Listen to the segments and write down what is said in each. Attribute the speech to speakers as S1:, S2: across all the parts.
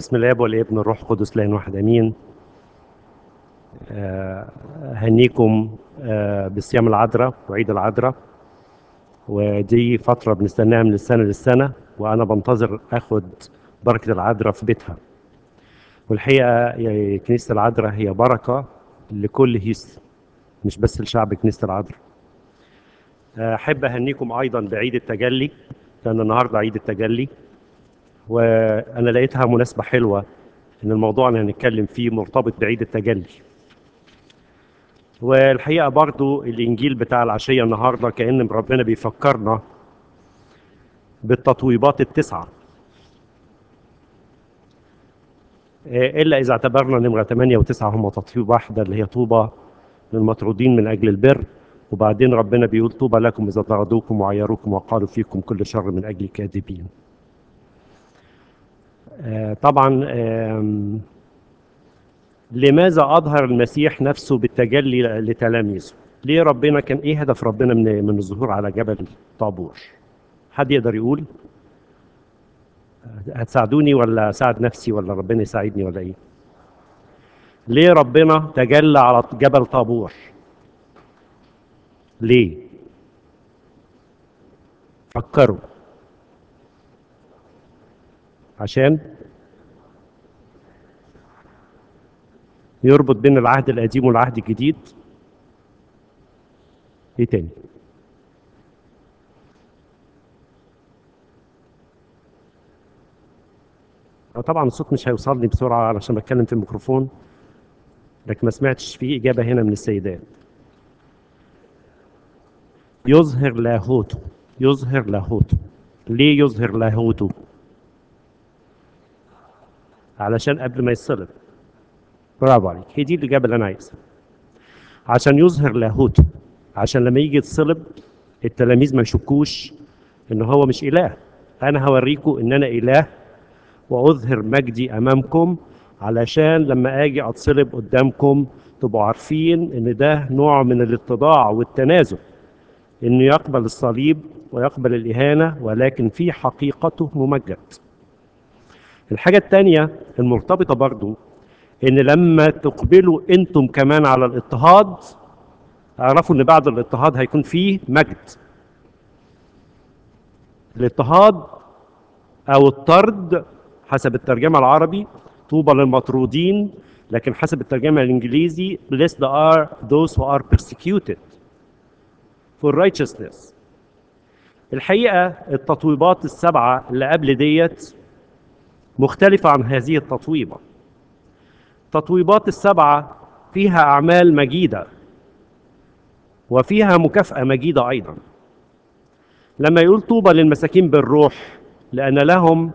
S1: بسم الاب والابن والروح القدس لان واحد امين آه، اهنيكم آه، بالصيام العذراء وعيد العذراء ودي فتره بنستناها من السنه للسنه وانا بنتظر اخد بركه العذراء في بيتها والحقيقه يا كنيسه العذراء هي بركه لكل هيس مش بس لشعب كنيسه العذراء آه، احب اهنيكم ايضا بعيد التجلي لان النهارده عيد التجلي وانا لقيتها مناسبه حلوه ان الموضوع اللي هنتكلم فيه مرتبط بعيد التجلي والحقيقه برضو الانجيل بتاع العشيه النهارده كان ربنا بيفكرنا بالتطويبات التسعه آه، الا اذا اعتبرنا نمره 8 و9 هم تطويب واحده اللي هي طوبى للمطرودين من اجل البر وبعدين ربنا بيقول طوبى لكم اذا طردوكم وعيروكم وقالوا فيكم كل شر من اجل كاذبين آه، طبعا آم، لماذا اظهر المسيح نفسه بالتجلي لتلاميذه ليه ربنا كان ايه هدف ربنا من من الظهور على جبل طابور حد يقدر يقول هتساعدوني ولا اساعد نفسي ولا ربنا يساعدني ولا ايه ليه ربنا تجلى على جبل طابور ليه فكروا عشان يربط بين العهد القديم والعهد الجديد ايه تاني آه طبعا الصوت مش هيوصلني بسرعه علشان بتكلم في الميكروفون لكن ما سمعتش في اجابه هنا من السيدات يظهر لاهوته يظهر لاهوته ليه يظهر لاهوته علشان قبل ما يتصلب برافو عليك هي دي الاجابه اللي انا عايزها عشان يظهر لاهوته عشان لما يجي يتصلب التلاميذ ما يشكوش ان هو مش اله انا هوريكم ان انا اله واظهر مجدي امامكم علشان لما اجي اتصلب قدامكم تبقوا عارفين ان ده نوع من الاتضاع والتنازل انه يقبل الصليب ويقبل الاهانه ولكن في حقيقته ممجد الحاجة التانية المرتبطة برضو إن لما تقبلوا أنتم كمان على الاضطهاد اعرفوا إن بعد الاضطهاد هيكون فيه مجد الاضطهاد أو الطرد حسب الترجمة العربي طوبى للمطرودين لكن حسب الترجمة الإنجليزي blessed are those who are persecuted for righteousness الحقيقة التطويبات السبعة اللي قبل ديت مختلفة عن هذه التطويبة التطويبات السبعة فيها أعمال مجيدة وفيها مكافأة مجيدة أيضا لما يقول طوبى للمساكين بالروح لأن لهم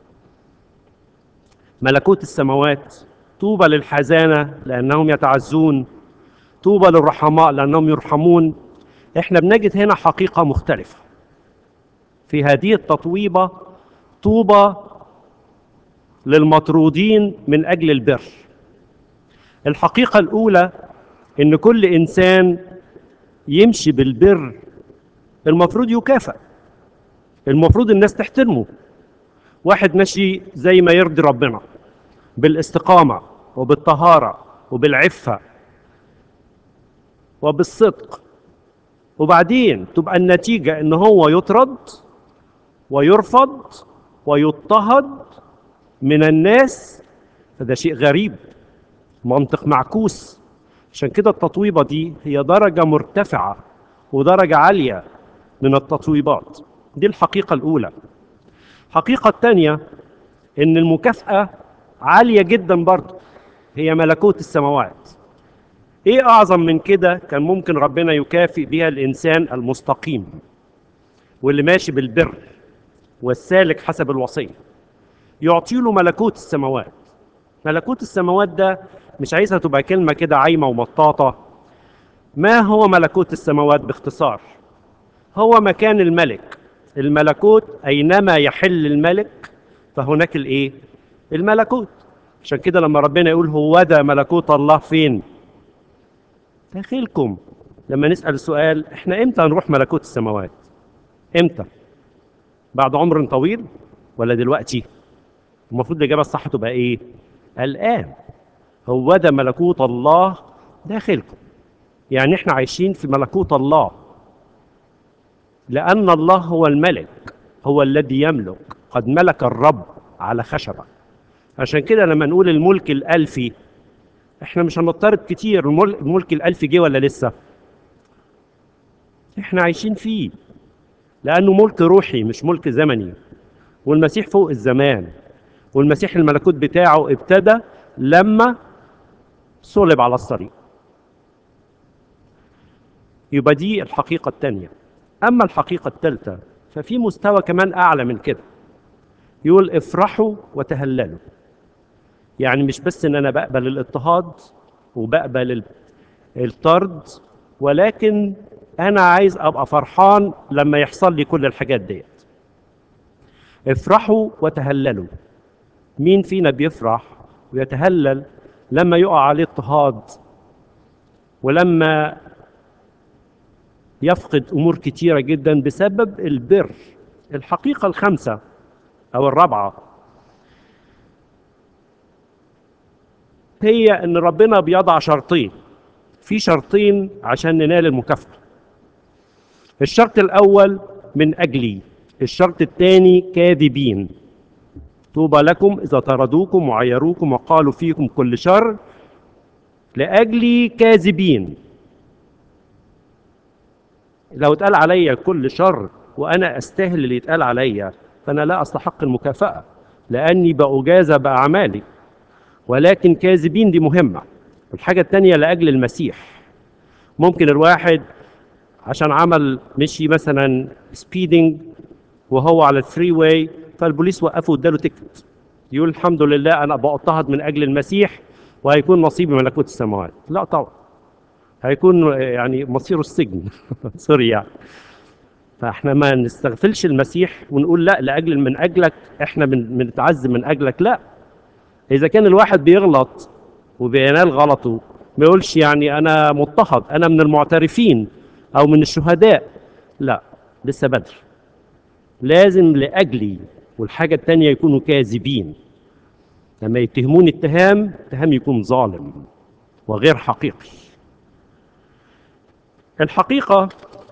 S1: ملكوت السماوات طوبى للحزانة لأنهم يتعزون طوبى للرحماء لأنهم يرحمون احنا بنجد هنا حقيقة مختلفة في هذه التطويبة طوبى للمطرودين من اجل البر الحقيقه الاولى ان كل انسان يمشي بالبر المفروض يكافئ المفروض الناس تحترمه واحد ماشي زي ما يرضي ربنا بالاستقامه وبالطهاره وبالعفه وبالصدق وبعدين تبقى النتيجه ان هو يطرد ويرفض ويضطهد من الناس فده شيء غريب منطق معكوس عشان كده التطويبة دي هي درجة مرتفعة ودرجة عالية من التطويبات دي الحقيقة الأولى الحقيقة الثانية إن المكافأة عالية جدا برضه هي ملكوت السماوات إيه أعظم من كده كان ممكن ربنا يكافئ بها الإنسان المستقيم واللي ماشي بالبر والسالك حسب الوصيه يعطي له ملكوت السماوات ملكوت السماوات ده مش عايزها تبقى كلمة كده عايمة ومطاطة ما هو ملكوت السماوات باختصار هو مكان الملك الملكوت أينما يحل الملك فهناك الإيه الملكوت عشان كده لما ربنا يقول هو ده ملكوت الله فين داخلكم لما نسأل السؤال احنا امتى هنروح ملكوت السماوات امتى بعد عمر طويل ولا دلوقتي المفروض الاجابه الصح تبقى ايه الان هو ده ملكوت الله داخلكم يعني احنا عايشين في ملكوت الله لان الله هو الملك هو الذي يملك قد ملك الرب على خشبه عشان كده لما نقول الملك الالفي احنا مش هنضطرب كتير المل- الملك الالفي جه ولا لسه احنا عايشين فيه لانه ملك روحي مش ملك زمني والمسيح فوق الزمان والمسيح الملكوت بتاعه ابتدى لما صلب على الصليب يبقى دي الحقيقة الثانية أما الحقيقة الثالثة ففي مستوى كمان أعلى من كده يقول افرحوا وتهللوا يعني مش بس إن أنا بقبل الاضطهاد وبقبل ال- الطرد ولكن أنا عايز أبقى فرحان لما يحصل لي كل الحاجات ديت افرحوا وتهللوا مين فينا بيفرح ويتهلل لما يقع عليه اضطهاد ولما يفقد امور كتيره جدا بسبب البر الحقيقه الخامسه او الرابعه هي ان ربنا بيضع شرطين في شرطين عشان ننال المكافاه الشرط الاول من اجلي الشرط الثاني كاذبين طوبى لكم اذا طردوكم وعيروكم وقالوا فيكم كل شر لاجلي كاذبين لو اتقال عليا كل شر وانا استاهل اللي يتقال عليا فانا لا استحق المكافاه لاني باجازى باعمالي ولكن كاذبين دي مهمه الحاجه الثانيه لاجل المسيح ممكن الواحد عشان عمل مشي مثلا سبيدنج وهو على الثري واي فالبوليس وقفه واداله تيكت يقول الحمد لله انا بضطهد من اجل المسيح وهيكون نصيبي ملكوت السماوات لا طبعا هيكون يعني مصيره السجن سوري يعني فاحنا ما نستغفلش المسيح ونقول لا لاجل من اجلك احنا بن- بنتعذب من اجلك لا اذا كان الواحد بيغلط وبينال غلطه ما يقولش يعني انا مضطهد انا من المعترفين او من الشهداء لا لسه بدري لازم لاجلي والحاجه الثانيه يكونوا كاذبين لما يتهموني اتهام اتهام يكون ظالم وغير حقيقي الحقيقه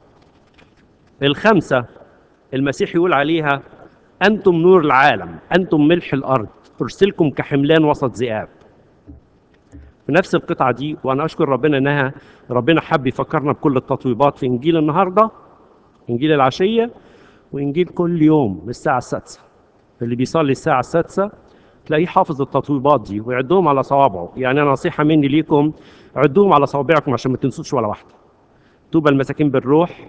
S1: الخمسه المسيح يقول عليها انتم نور العالم انتم ملح الارض ارسلكم كحملان وسط ذئاب في نفس القطعه دي وانا اشكر ربنا انها ربنا حب يفكرنا بكل التطويبات في انجيل النهارده انجيل العشيه وانجيل كل يوم الساعه السادسه اللي بيصلي الساعه السادسه تلاقيه حافظ التطويبات دي ويعدهم على صوابعه يعني انا نصيحه مني ليكم عدوهم على صوابعكم عشان ما تنسوش ولا واحده طوبى المساكين بالروح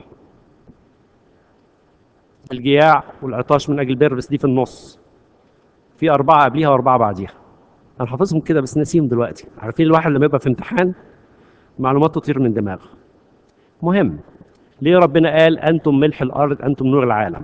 S1: الجياع والعطاش من اجل البر بس دي في النص في اربعه قبليها واربعه بعديها انا حافظهم كده بس ناسيهم دلوقتي عارفين الواحد لما يبقى في امتحان معلومات تطير من دماغه مهم ليه ربنا قال انتم ملح الارض انتم نور العالم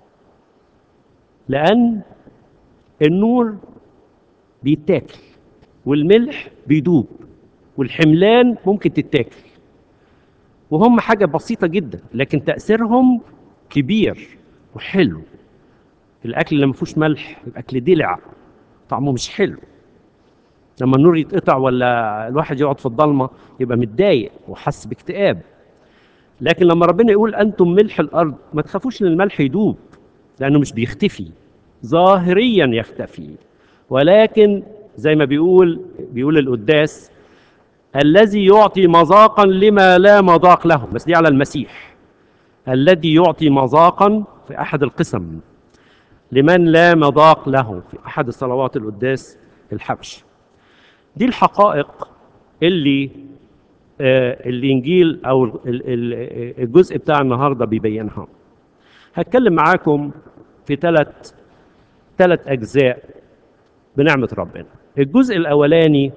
S1: لان النور بيتاكل والملح بيدوب والحملان ممكن تتاكل وهم حاجة بسيطة جدا لكن تأثيرهم كبير وحلو الأكل اللي ما فيهوش ملح الأكل دلع طعمه مش حلو لما النور يتقطع ولا الواحد يقعد في الضلمة يبقى متضايق وحس باكتئاب لكن لما ربنا يقول أنتم ملح الأرض ما تخافوش إن الملح يدوب لأنه مش بيختفي ظاهريا يختفي ولكن زي ما بيقول بيقول القداس الذي يعطي مذاقا لما لا مذاق له بس دي على المسيح الذي يعطي مذاقا في احد القسم لمن لا مذاق له في احد الصلوات القداس الحبش دي الحقائق اللي آه الانجيل او ال- ال- الجزء بتاع النهارده بيبينها هتكلم معاكم في ثلاث ثلاث اجزاء بنعمه ربنا الجزء الاولاني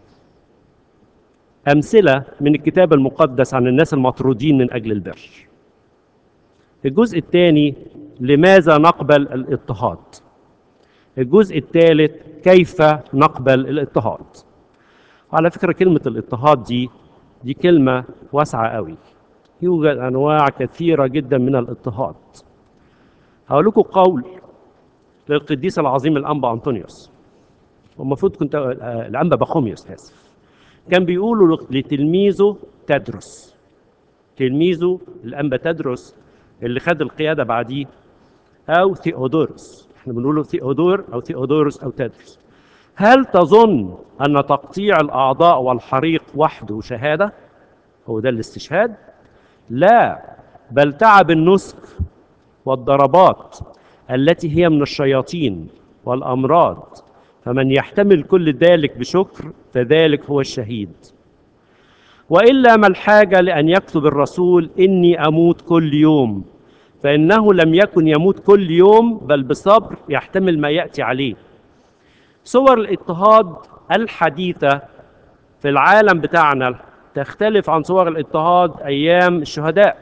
S1: أمثلة من الكتاب المقدس عن الناس المطرودين من أجل البر. الجزء الثاني لماذا نقبل الاضطهاد؟ الجزء الثالث كيف نقبل الاضطهاد؟ وعلى فكرة كلمة الاضطهاد دي دي كلمة واسعة قوي. يوجد أنواع كثيرة جدا من الاضطهاد. هقول لكم قول للقديس العظيم الانبا انطونيوس والمفروض كنت آه، الانبا بخوميوس اسف كان بيقولوا لتلميذه تدرس تلميذه الانبا تدرس اللي خد القياده بعديه او ثيودورس احنا بنقوله ثيودور او ثيودورس او تدرس هل تظن ان تقطيع الاعضاء والحريق وحده شهاده هو ده الاستشهاد لا بل تعب النسك والضربات التي هي من الشياطين والامراض فمن يحتمل كل ذلك بشكر فذلك هو الشهيد والا ما الحاجه لان يكتب الرسول اني اموت كل يوم فانه لم يكن يموت كل يوم بل بصبر يحتمل ما ياتي عليه صور الاضطهاد الحديثه في العالم بتاعنا تختلف عن صور الاضطهاد ايام الشهداء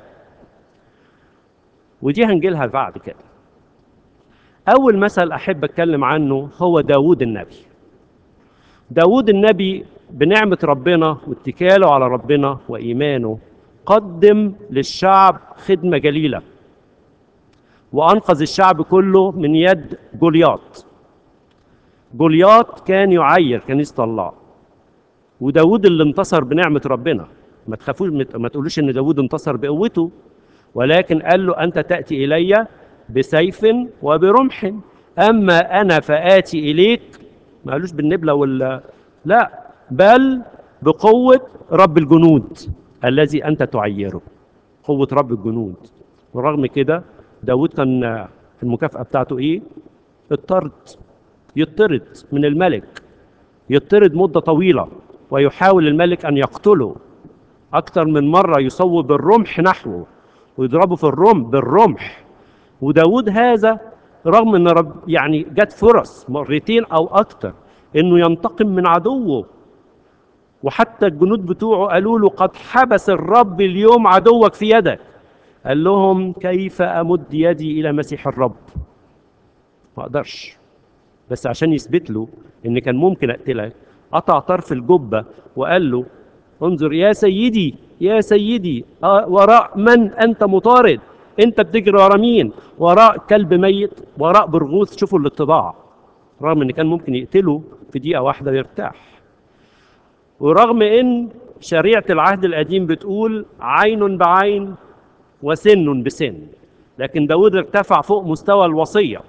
S1: ودي هنجيلها بعد كده اول مثل احب اتكلم عنه هو داوود النبي داوود النبي بنعمة ربنا واتكاله على ربنا وإيمانه قدم للشعب خدمة جليلة وأنقذ الشعب كله من يد جولياط جولياط كان يعير كنيسة الله وداود اللي انتصر بنعمة ربنا ما تخافوش ما تقولوش ان داود انتصر بقوته ولكن قال له انت تأتي الي بسيف وبرمح اما انا فآتي اليك ما قالوش بالنبلة ولا لا بل بقوة رب الجنود الذي انت تعيره قوة رب الجنود ورغم كده داود كان المكافأة بتاعته ايه الطرد يطرد من الملك يطرد مدة طويلة ويحاول الملك أن يقتله أكثر من مرة يصوب الرمح نحوه ويضربه في الرمح بالرمح وداود هذا رغم ان رب يعني جت فرص مرتين او اكتر انه ينتقم من عدوه وحتى الجنود بتوعه قالوا له قد حبس الرب اليوم عدوك في يدك قال لهم كيف امد يدي الى مسيح الرب ما اقدرش بس عشان يثبت له ان كان ممكن اقتلك قطع طرف الجبه وقال له انظر يا سيدي يا سيدي آه، وراء من انت مطارد انت بتجري ورا مين وراء كلب ميت وراء برغوث شوفوا الاتباع رغم ان كان ممكن يقتله في دقيقه واحده ويرتاح ورغم ان شريعه العهد القديم بتقول عين بعين وسن بسن لكن داود ارتفع فوق مستوى الوصيه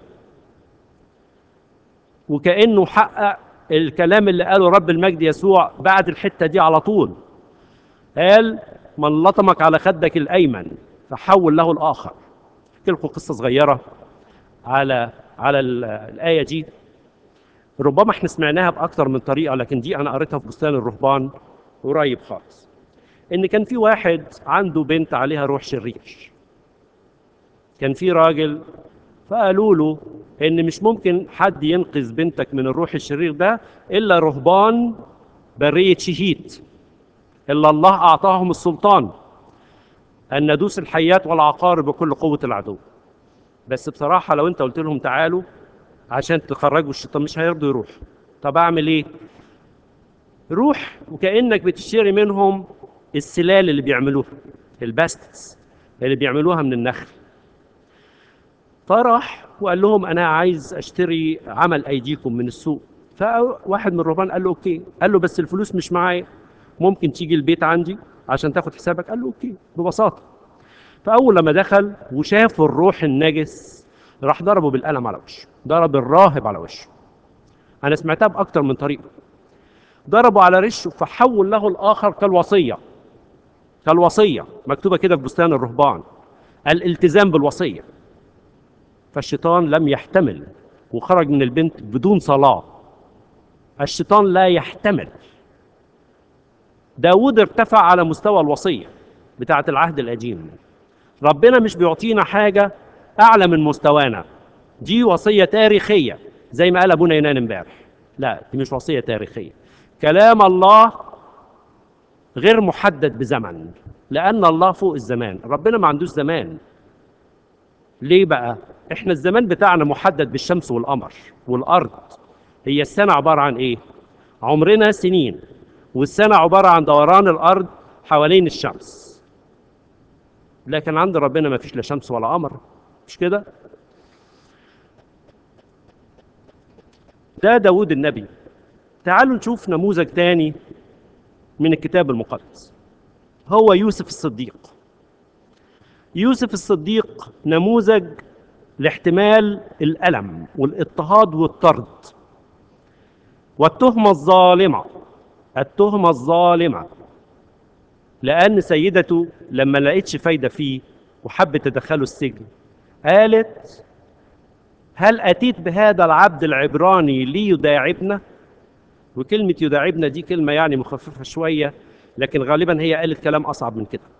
S1: وكانه حقق الكلام اللي قاله رب المجد يسوع بعد الحته دي على طول قال من لطمك على خدك الايمن فحول له الاخر احكي لكم قصه صغيره على على ال- الايه دي ربما احنا سمعناها باكثر من طريقه لكن دي انا قريتها في بستان الرهبان قريب خالص ان كان في واحد عنده بنت عليها روح شرير كان في راجل فقالوا له ان مش ممكن حد ينقذ بنتك من الروح الشرير ده الا رهبان بريه شهيت الا الله اعطاهم السلطان ان ندوس الحيات والعقارب بكل قوه العدو بس بصراحه لو انت قلت لهم تعالوا عشان تخرجوا الشيطان مش هيرضوا يروحوا طب اعمل ايه روح وكانك بتشتري منهم السلال اللي بيعملوها الباستس اللي بيعملوها من النخل فراح وقال لهم انا عايز اشتري عمل ايديكم من السوق فواحد من الرهبان قال له اوكي قال له بس الفلوس مش معايا ممكن تيجي البيت عندي عشان تاخد حسابك قال له اوكي ببساطه فاول لما دخل وشاف الروح النجس راح ضربه بالقلم على وشه ضرب الراهب على وشه انا سمعتها باكتر من طريقه ضربه على رشه فحول له الاخر كالوصيه كالوصيه مكتوبه كده في بستان الرهبان الالتزام بالوصيه فالشيطان لم يحتمل وخرج من البنت بدون صلاه الشيطان لا يحتمل داود ارتفع على مستوى الوصية بتاعة العهد القديم ربنا مش بيعطينا حاجة أعلى من مستوانا دي وصية تاريخية زي ما قال أبونا يونان امبارح لا دي مش وصية تاريخية كلام الله غير محدد بزمن لأن الله فوق الزمان ربنا ما عندوش زمان ليه بقى احنا الزمان بتاعنا محدد بالشمس والقمر والأرض هي السنة عبارة عن ايه عمرنا سنين والسنة عبارة عن دوران الأرض حوالين الشمس لكن عند ربنا ما فيش لا شمس ولا قمر مش كده ده داود النبي تعالوا نشوف نموذج تاني من الكتاب المقدس هو يوسف الصديق يوسف الصديق نموذج لاحتمال الألم والاضطهاد والطرد والتهمة الظالمة التهمة الظالمة لأن سيدته لما لقيتش فايدة فيه وحبت تدخله السجن قالت هل أتيت بهذا العبد العبراني ليداعبنا وكلمة يداعبنا دي كلمة يعني مخففة شوية لكن غالبا هي قالت كلام أصعب من كده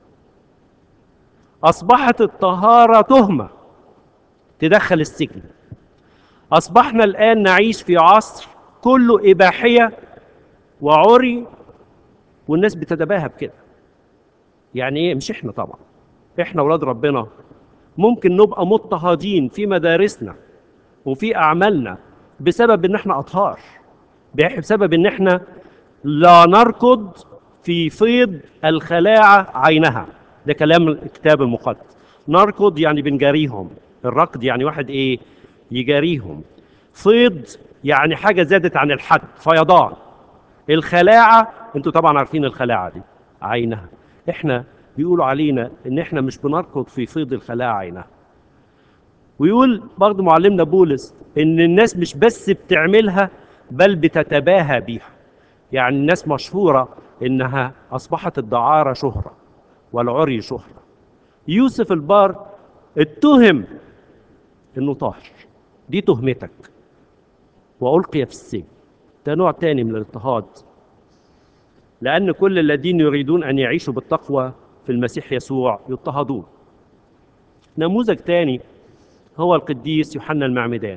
S1: أصبحت الطهارة تهمة تدخل السجن أصبحنا الآن نعيش في عصر كله إباحية وعري والناس بتتباهى بكده يعني إيه مش إحنا طبعا إحنا أولاد ربنا ممكن نبقى مضطهدين في مدارسنا وفي أعمالنا بسبب إن إحنا أطهار بسبب إن إحنا لا نركض في فيض الخلاعة عينها ده كلام الكتاب المقدس نركض يعني بنجاريهم الركض يعني واحد ايه يجاريهم فيض يعني حاجة زادت عن الحد فيضان الخلاعة انتوا طبعا عارفين الخلاعة دي عينها احنا بيقولوا علينا ان احنا مش بنركض في فيض الخلاعة عينها ويقول برضه معلمنا بولس ان الناس مش بس بتعملها بل بتتباهى بيها يعني الناس مشهورة انها اصبحت الدعارة شهرة والعري شهرة يوسف البار اتهم انه طاهر دي تهمتك والقي في السجن ده نوع تاني من الاضطهاد لان كل الذين يريدون ان يعيشوا بالتقوى في المسيح يسوع يضطهدون نموذج تاني هو القديس يوحنا المعمدان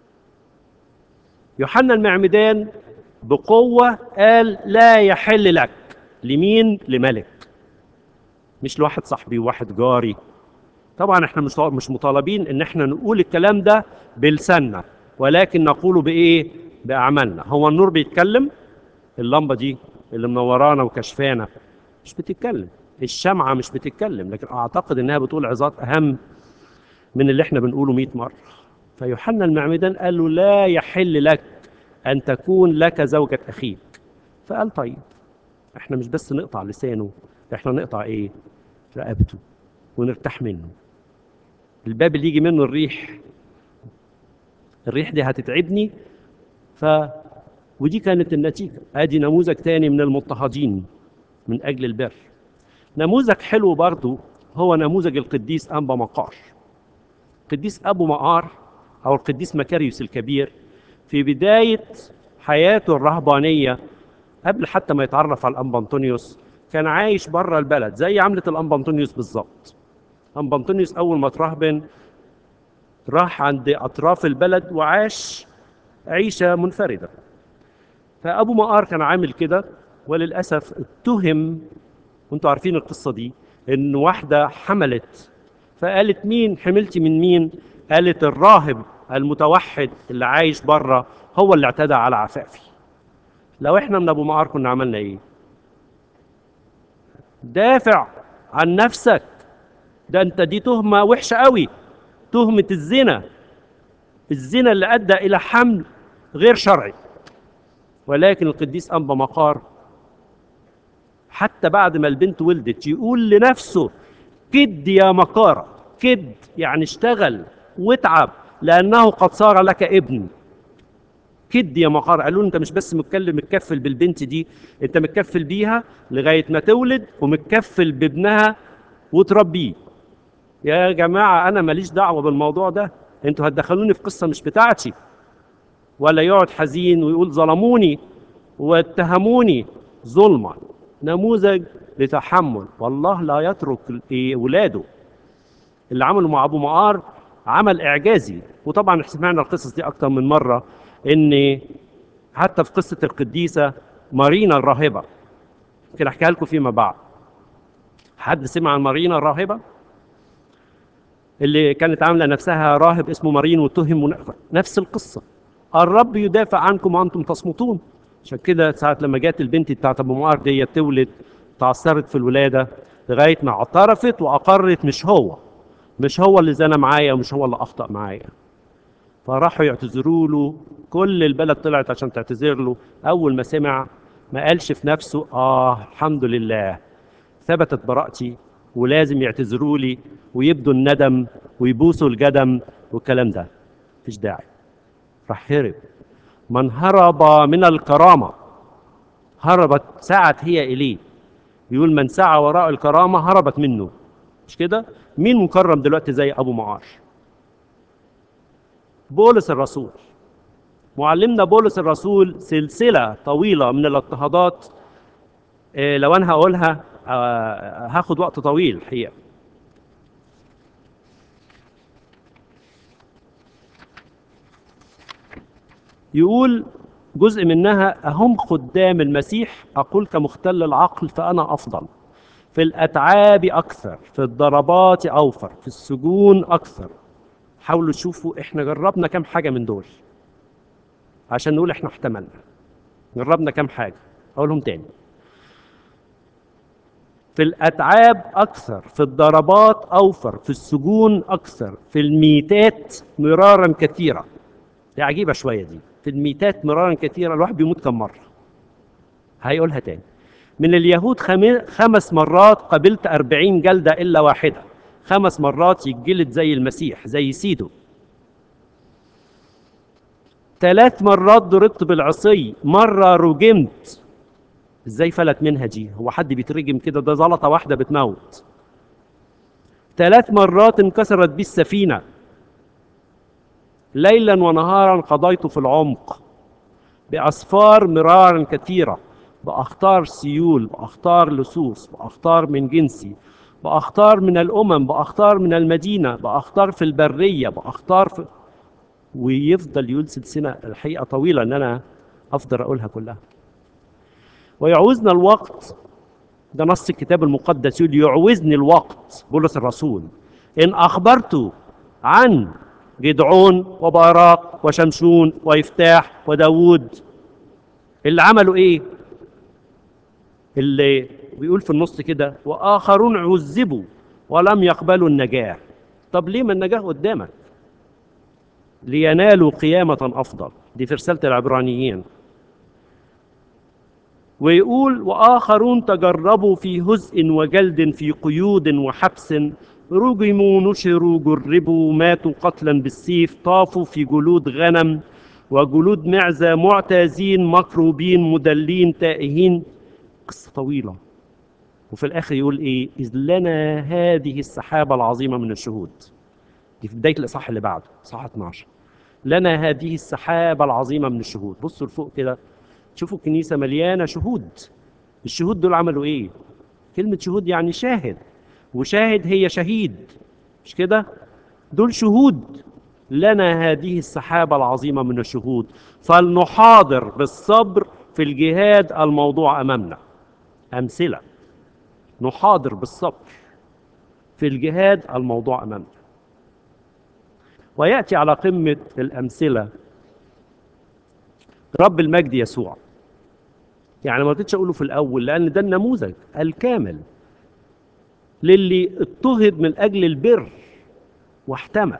S1: يوحنا المعمدان بقوة قال لا يحل لك لمين لملك مش لواحد صاحبي وواحد جاري طبعا احنا مش مش مطالبين ان احنا نقول الكلام ده بلساننا ولكن نقوله بايه باعمالنا هو النور بيتكلم اللمبه دي اللي منورانا وكشفانا مش بتتكلم الشمعه مش بتتكلم لكن اعتقد انها بتقول عظات اهم من اللي احنا بنقوله 100 مره فيوحنا المعمدان قال له لا يحل لك ان تكون لك زوجة اخيك فقال طيب احنا مش بس نقطع لسانه احنا نقطع ايه رقبته ونرتاح منه الباب اللي يجي منه الريح الريح دي هتتعبني ف ودي كانت النتيجة ادي نموذج تاني من المضطهدين من اجل البر نموذج حلو برضو هو نموذج القديس انبا مقار القديس ابو مقار او القديس مكاريوس الكبير في بداية حياته الرهبانية قبل حتى ما يتعرف على الانبا انطونيوس كان عايش بره البلد زي عملة الانبا انطونيوس بالظبط انبا انطونيوس اول ما ترهبن راح عند اطراف البلد وعاش عيشه منفرده فابو مقار كان عامل كده وللاسف اتهم وانتوا عارفين القصه دي ان واحده حملت فقالت مين حملتي من مين قالت الراهب المتوحد اللي عايش بره هو اللي اعتدى على عفافي لو احنا من ابو مقار كنا عملنا ايه دافع عن نفسك ده انت دي تهمه وحشه قوي تهمه الزنا الزنا اللي ادى الى حمل غير شرعي ولكن القديس انبا مقار حتى بعد ما البنت ولدت يقول لنفسه كد يا مقارة كد يعني اشتغل واتعب لانه قد صار لك ابن كد يا مقار قالوا له انت مش بس متكلم متكفل بالبنت دي انت متكفل بيها لغايه ما تولد ومتكفل بابنها وتربيه يا جماعه انا ماليش دعوه بالموضوع ده انتوا هتدخلوني في قصه مش بتاعتي ولا يقعد حزين ويقول ظلموني واتهموني ظلما نموذج لتحمل والله لا يترك إيه ولاده اللي عملوا مع ابو معار عمل اعجازي وطبعا سمعنا القصص دي اكتر من مره ان حتى في قصه القديسه مارينا الراهبه يمكن احكيها لكم فيما بعد حد سمع عن مارينا الراهبه اللي كانت عامله نفسها راهب اسمه مارين واتهم نفس القصه الرب يدافع عنكم وانتم تصمتون عشان كده ساعة لما جت البنت بتاعت ابو معار دي تولد تعثرت في الولاده لغايه ما اعترفت واقرت مش هو مش هو اللي زنى معايا ومش هو اللي اخطا معايا فراحوا يعتذروا له كل البلد طلعت عشان تعتذر له اول ما سمع ما قالش في نفسه اه الحمد لله ثبتت براءتي ولازم يعتذروا لي ويبدوا الندم ويبوسوا القدم والكلام ده مفيش داعي راح هرب من هرب من الكرامه هربت سعت هي اليه يقول من سعى وراء الكرامه هربت منه مش كده مين مكرم دلوقتي زي ابو معاش بولس الرسول معلمنا بولس الرسول سلسله طويله من الاضطهادات إيه لو انا هقولها آه هاخد وقت طويل الحقيقه يقول جزء منها أهم خدام المسيح أقول كمختل العقل فأنا أفضل في الأتعاب أكثر في الضربات أوفر في السجون أكثر حاولوا تشوفوا إحنا جربنا كم حاجة من دول عشان نقول إحنا احتملنا جربنا كم حاجة أقولهم تاني في الأتعاب أكثر في الضربات أوفر في السجون أكثر في الميتات مرارا كثيرة دي عجيبة شوية دي في الميتات مرارا كثيرا الواحد بيموت كم مرة هيقولها تاني من اليهود خمس مرات قبلت أربعين جلدة إلا واحدة خمس مرات يتجلد زي المسيح زي سيدو ثلاث مرات ضربت بالعصي مرة رجمت ازاي فلت منها دي هو حد بيترجم كده ده زلطة واحدة بتموت ثلاث مرات انكسرت بي السفينة ليلا ونهارا قضيت في العمق بأسفار مرارا كثيرة بأخطار سيول بأخطار لصوص بأخطار من جنسي بأخطار من الأمم بأخطار من المدينة بأخطار في البرية بأخطار في ويفضل يقول سلسلة الحقيقة طويلة إن أنا أفضل أقولها كلها ويعوزنا الوقت ده نص الكتاب المقدس يقول يعوزني الوقت بولس الرسول إن أخبرت عن جدعون وباراق وشمشون ويفتاح وداوود اللي عملوا ايه اللي بيقول في النص كده واخرون عذبوا ولم يقبلوا النجاه طب ليه ما النجاه قدامك لينالوا قيامة أفضل دي في رسالة العبرانيين ويقول وآخرون تجربوا في هزء وجلد في قيود وحبس رجموا نشروا جربوا ماتوا قتلا بالسيف طافوا في جلود غنم وجلود معزة معتازين مكروبين مدلين تائهين قصة طويلة وفي الآخر يقول إيه إذ لنا هذه السحابة العظيمة من الشهود دي في بداية الإصحاح اللي بعده إصحاح 12 لنا هذه السحابة العظيمة من الشهود بصوا لفوق كده شوفوا الكنيسة مليانة شهود الشهود دول عملوا إيه كلمة شهود يعني شاهد وشاهد هي شهيد مش كده دول شهود لنا هذه السحابة العظيمة من الشهود فلنحاضر بالصبر في الجهاد الموضوع أمامنا أمثلة نحاضر بالصبر في الجهاد الموضوع أمامنا ويأتي على قمة الأمثلة رب المجد يسوع يعني ما رضيتش أقوله في الأول لأن ده النموذج الكامل للي اضطهد من اجل البر واحتمل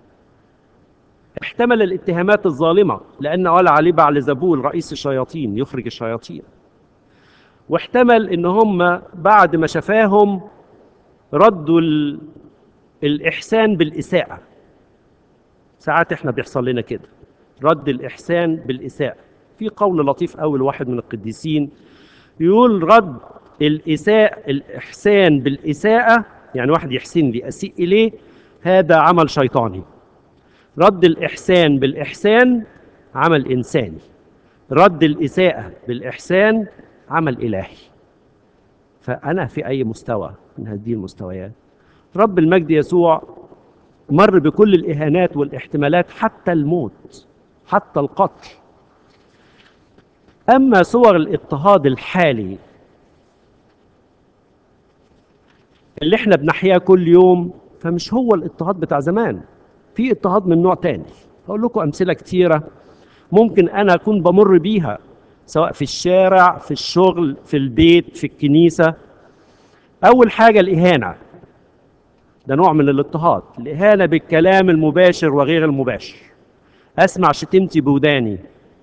S1: احتمل الاتهامات الظالمه لان قال عليه بعلزبول رئيس الشياطين يخرج الشياطين واحتمل ان هم بعد ما شفاهم ردوا ال... الاحسان بالاساءه ساعات احنا بيحصل لنا كده رد الاحسان بالاساءه في قول لطيف قوي لواحد من القديسين يقول رد الإساءة الإحسان بالإساءة يعني واحد يحسن لي أسيء إليه هذا عمل شيطاني رد الإحسان بالإحسان عمل إنساني رد الإساءة بالإحسان عمل إلهي فأنا في أي مستوى من هذه المستويات رب المجد يسوع مر بكل الإهانات والاحتمالات حتى الموت حتى القتل أما صور الاضطهاد الحالي اللي احنا بنحياه كل يوم فمش هو الاضطهاد بتاع زمان في اضطهاد من نوع تاني هقول لكم امثله كتيره ممكن انا اكون بمر بيها سواء في الشارع في الشغل في البيت في الكنيسه اول حاجه الاهانه ده نوع من الاضطهاد الاهانه بالكلام المباشر وغير المباشر اسمع شتمتي بوداني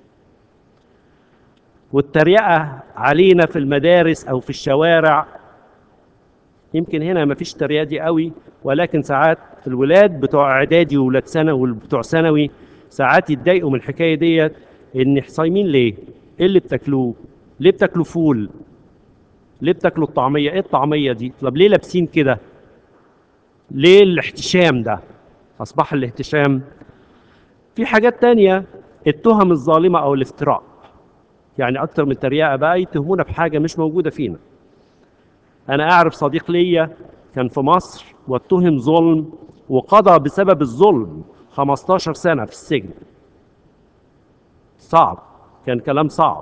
S1: والتريقه علينا في المدارس او في الشوارع يمكن هنا ما فيش تريقه دي قوي ولكن ساعات الولاد بتوع اعدادي وولاد ثانوي وبتوع ثانوي ساعات يتضايقوا من الحكايه ديت ان صايمين ليه؟ ايه اللي بتاكلوه؟ ليه بتاكلوا فول؟ ليه بتاكلوا الطعميه؟ ايه الطعميه دي؟ طب ليه لابسين كده؟ ليه الاحتشام ده؟ اصبح الاحتشام في حاجات تانية التهم الظالمه او الافتراء يعني اكتر من تريقه بقى يتهمونا بحاجه مش موجوده فينا انا اعرف صديق ليا كان في مصر واتهم ظلم وقضى بسبب الظلم 15 سنه في السجن صعب كان كلام صعب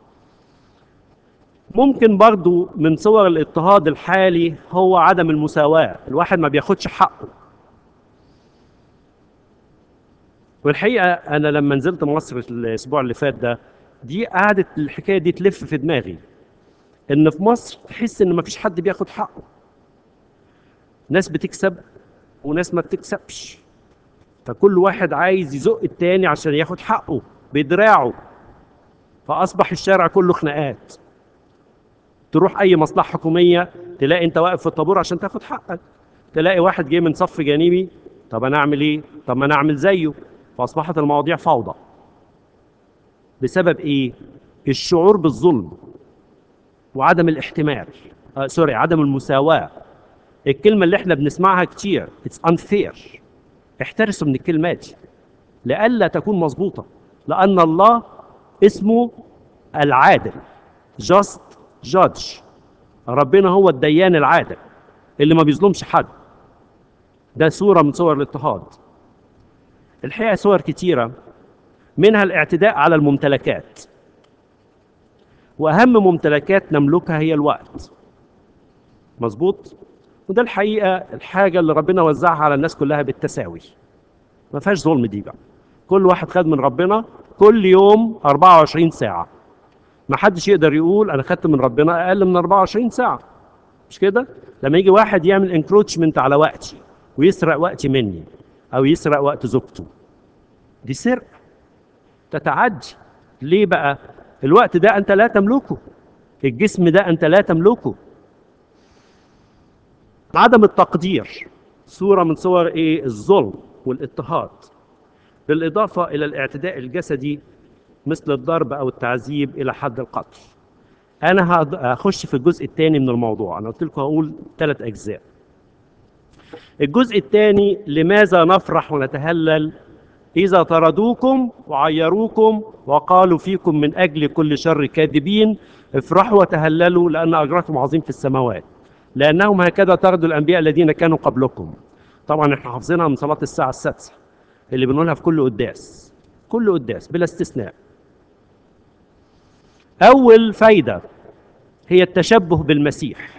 S1: ممكن برضو من صور الاضطهاد الحالي هو عدم المساواة الواحد ما بياخدش حقه والحقيقة أنا لما نزلت مصر الأسبوع اللي فات ده دي قعدت الحكاية دي تلف في دماغي إن في مصر تحس إن ما فيش حد بياخد حقه ناس بتكسب وناس ما بتكسبش فكل واحد عايز يزق التاني عشان ياخد حقه بدراعه فأصبح الشارع كله خناقات تروح اي مصلحه حكوميه تلاقي انت واقف في الطابور عشان تاخد حقك تلاقي واحد جاي من صف جانبي طب انا اعمل ايه طب ما انا اعمل زيه فاصبحت المواضيع فوضى بسبب ايه الشعور بالظلم وعدم الاحتمال آه سوري عدم المساواه الكلمه اللي احنا بنسمعها كتير اتس unfair احترسوا من الكلمات دي لئلا تكون مظبوطه لان الله اسمه العادل just جادج ربنا هو الديان العادل اللي ما بيظلمش حد ده صورة من صور الاضطهاد الحقيقة صور كتيرة منها الاعتداء على الممتلكات وأهم ممتلكات نملكها هي الوقت مظبوط وده الحقيقة الحاجة اللي ربنا وزعها على الناس كلها بالتساوي ما فيهاش ظلم دي بقى كل واحد خد من ربنا كل يوم 24 ساعة ما حدش يقدر يقول انا خدت من ربنا اقل من 24 ساعه مش كده لما يجي واحد يعمل انكروتشمنت على وقتي ويسرق وقتي مني او يسرق وقت زوجته دي سرقه تتعدي ليه بقى الوقت ده انت لا تملكه الجسم ده انت لا تملكه عدم التقدير صوره من صور ايه الظلم والاضطهاد بالاضافه الى الاعتداء الجسدي مثل الضرب او التعذيب الى حد القتل انا هخش في الجزء الثاني من الموضوع انا قلت لكم هقول ثلاث اجزاء الجزء الثاني لماذا نفرح ونتهلل اذا طردوكم وعيروكم وقالوا فيكم من اجل كل شر كاذبين افرحوا وتهللوا لان اجركم عظيم في السماوات لانهم هكذا طردوا الانبياء الذين كانوا قبلكم طبعا احنا حافظينها من صلاه الساعه السادسه اللي بنقولها في كل قداس كل قداس بلا استثناء أول فايدة هي التشبه بالمسيح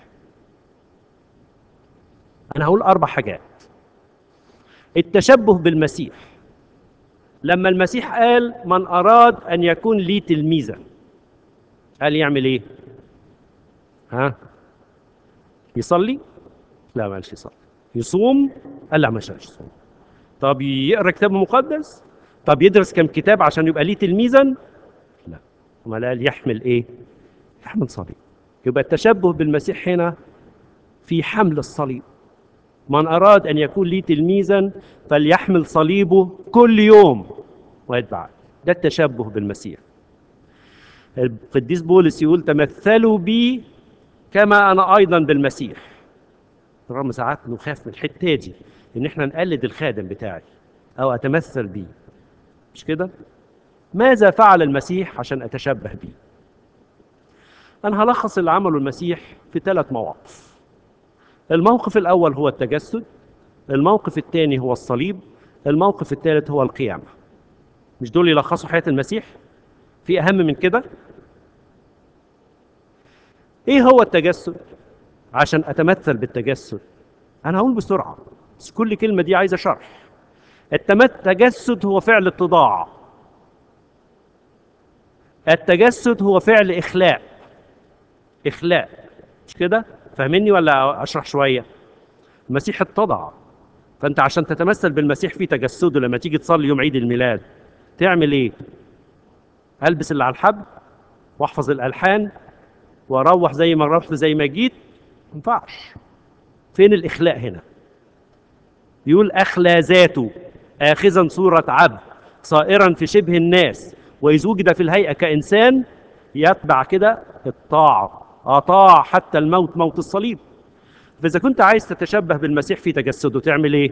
S1: أنا هقول أربع حاجات التشبه بالمسيح لما المسيح قال من أراد أن يكون لي تلميذا قال يعمل إيه؟ ها؟ يصلي؟ لا ما قالش يصلي يصوم؟ قال لا ما قالش يصوم طب يقرا كتاب مقدس؟ طب يدرس كم كتاب عشان يبقى ليه تلميذا؟ لا امال قال يحمل ايه؟ يحمل صليب يبقى التشبه بالمسيح هنا في حمل الصليب من اراد ان يكون لي تلميذا فليحمل صليبه كل يوم ويتبع ده التشبه بالمسيح القديس بولس يقول تمثلوا بي كما انا ايضا بالمسيح رغم ساعات نخاف من الحته دي ان احنا نقلد الخادم بتاعي او اتمثل بيه مش كده ماذا فعل المسيح عشان اتشبه بيه انا هلخص اللي عمله المسيح في ثلاث مواقف الموقف الاول هو التجسد الموقف الثاني هو الصليب الموقف الثالث هو القيامه مش دول يلخصوا حياه المسيح في اهم من كده ايه هو التجسد عشان اتمثل بالتجسد انا هقول بسرعه بس كل كلمه دي عايزه شرح التجسد هو فعل اتضاع التجسد هو فعل اخلاء اخلاء مش كده فاهمني ولا اشرح شويه المسيح اتضع فانت عشان تتمثل بالمسيح في تجسده لما تيجي تصلي يوم عيد الميلاد تعمل ايه البس اللي على الحبل واحفظ الالحان واروح زي ما رحت زي ما جيت ما ينفعش فين الاخلاء هنا يقول اخلى ذاته اخذا صوره عبد صائرا في شبه الناس واذ وجد في الهيئه كانسان يتبع كده الطاعه اطاع حتى الموت موت الصليب فاذا كنت عايز تتشبه بالمسيح في تجسده تعمل ايه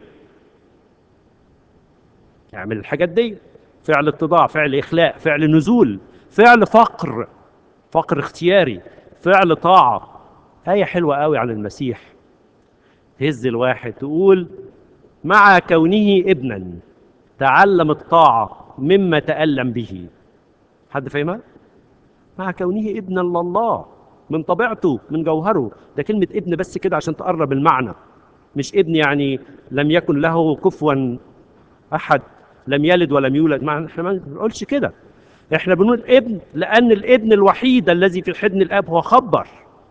S1: اعمل الحاجات دي فعل اتضاع فعل اخلاء فعل نزول فعل فقر فقر اختياري فعل طاعه آية حلوة قوي عن المسيح تهز الواحد تقول مع كونه ابنا تعلم الطاعة مما تألم به حد فاهمها؟ مع كونه ابنا لله من طبيعته من جوهره ده كلمة ابن بس كده عشان تقرب المعنى مش ابن يعني لم يكن له كفوا أحد لم يلد ولم يولد ما احنا ما بنقولش كده احنا بنقول ابن لأن الابن الوحيد الذي في حضن الآب هو خبر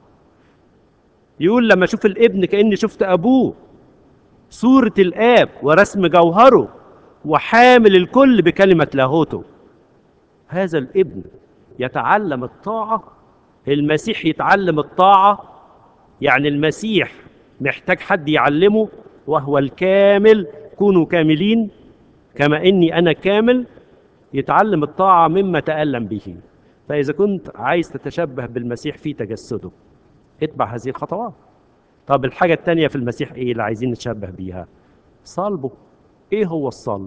S1: يقول لما اشوف الابن كاني شفت ابوه صوره الاب ورسم جوهره وحامل الكل بكلمه لاهوته هذا الابن يتعلم الطاعه المسيح يتعلم الطاعه يعني المسيح محتاج حد يعلمه وهو الكامل كونوا كاملين كما اني انا كامل يتعلم الطاعه مما تالم به فاذا كنت عايز تتشبه بالمسيح في تجسده اتبع هذه الخطوات طب الحاجة التانية في المسيح ايه اللي عايزين نتشبه بيها صلبه ايه هو الصلب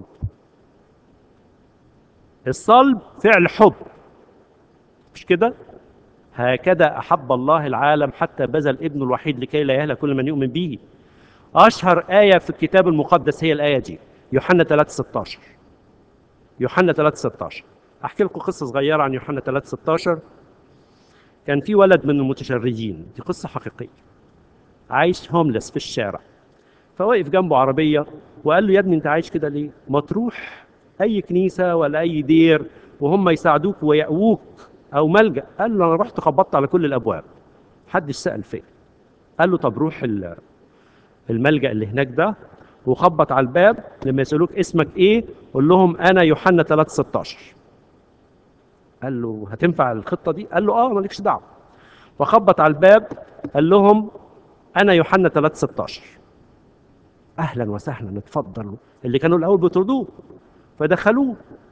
S1: الصلب فعل حب مش كده هكذا أحب الله العالم حتى بذل ابنه الوحيد لكي لا يهلك كل من يؤمن به أشهر آية في الكتاب المقدس هي الآية دي يوحنا 3 16 يوحنا 3 16 أحكي لكم قصة صغيرة عن يوحنا 3 16 كان في ولد من المتشردين دي قصة حقيقية عايش هوملس في الشارع فوقف جنبه عربية وقال له يا ابني انت عايش كده ليه ما تروح اي كنيسة ولا اي دير وهم يساعدوك ويأووك او ملجأ قال له انا رحت خبطت على كل الابواب محدش سأل فيا قال له طب روح ال- الملجأ اللي هناك ده وخبط على الباب لما يسألوك اسمك ايه قول لهم انا يوحنا 3 16 قال له هتنفع الخطه دي قال له اه مالكش دعوه فخبط على الباب قال لهم انا يوحنا 3 16 اهلا وسهلا اتفضلوا اللي كانوا الاول بيطردوه فدخلوه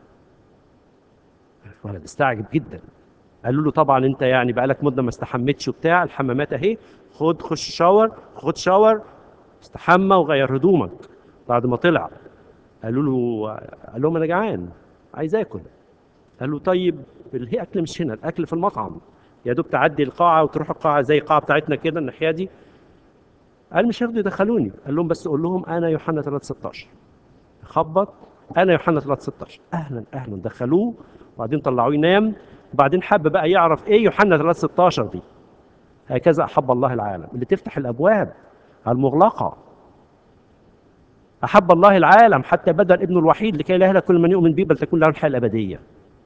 S1: الولد استعجب جدا قالوا له طبعا انت يعني بقالك مده ما استحمتش وبتاع الحمامات اهي خد خش شاور خد شاور استحمى وغير هدومك بعد ما طلع قالوا له قال لهم انا جعان عايز اكل قال له طيب هي اكل مش هنا الاكل في المطعم يا دوب تعدي القاعه وتروح القاعه زي القاعه بتاعتنا كده الناحيه دي قال مش هيرضوا يدخلوني قال لهم بس قول لهم انا يوحنا 3 16 خبط انا يوحنا 3 16 اهلا اهلا دخلوه وبعدين طلعوه ينام وبعدين حب بقى يعرف ايه يوحنا 3 16 دي هكذا احب الله العالم اللي تفتح الابواب المغلقه احب الله العالم حتى بذل ابنه الوحيد لكي لا يهلك كل من يؤمن به بل تكون له الحياه الابديه